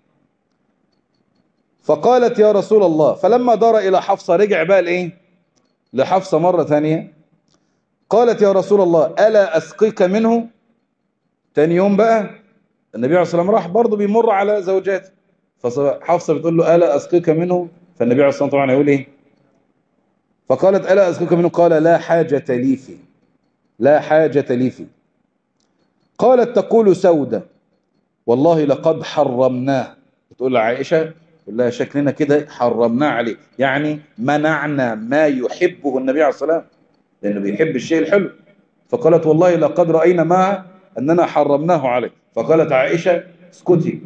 فقالت يا رسول الله فلما دار إلى حفصة رجع بقى لإيه لحفصة مرة ثانية قالت يا رسول الله ألا أسقيك منه تاني يوم بقى النبي عليه الصلاة والسلام راح برضه بيمر على زوجاته فحفصة بتقول له ألا أسقيك منه فالنبي عليه الصلاة والسلام طبعا هيقول إيه فقالت ألا أسقيك منه قال لا حاجة لي فيه لا حاجة لي فيه قالت تقول سودة والله لقد حرمناه بتقول لعائشة تقول لها شكلنا كده حرمناه عليه يعني منعنا ما يحبه النبي عليه الصلاة والسلام لأنه بيحب الشيء الحلو فقالت والله لقد رأينا معه أننا حرمناه عليه فقالت عائشة اسكتي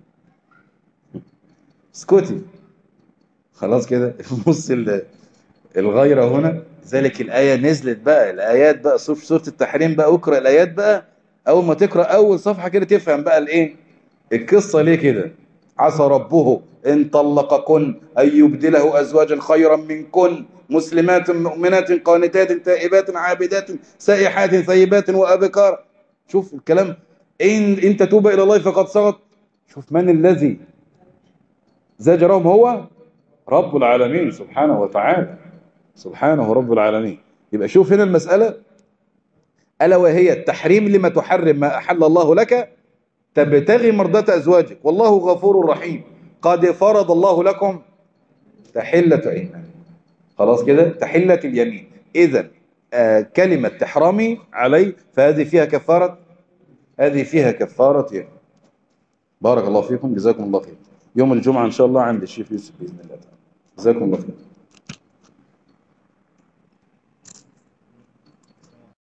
اسكتي خلاص كده بص الغيرة هنا ذلك الآية نزلت بقى الآيات بقى صف سورة التحريم بقى اقرأ الآيات بقى أول ما تقرأ أول صفحة كده تفهم بقى الإيه القصة ليه كده عسى ربه إن طلقكن أن يبدله أزواجا خيرا منكن مسلمات مؤمنات قانتات تائبات عابدات سائحات ثيبات وأبكار شوف الكلام إن إن تتوب إلى الله فقد صغت شوف من الذي زجرهم هو رب العالمين سبحانه وتعالى سبحانه رب العالمين يبقى شوف هنا المسألة ألا وهي التحريم لما تحرم ما أحل الله لك تبتغي مرضاة أزواجك والله غفور رحيم قد فرض الله لكم تحلة أيمان خلاص كده تحلة اليمين إذا آه كلمة تحرمي علي فهذه فيها كفارة هذه فيها كفارة يمين بارك الله فيكم جزاكم الله خير يوم الجمعة إن شاء الله عند الشيخ يوسف بإذن الله تعالى جزاكم الله خير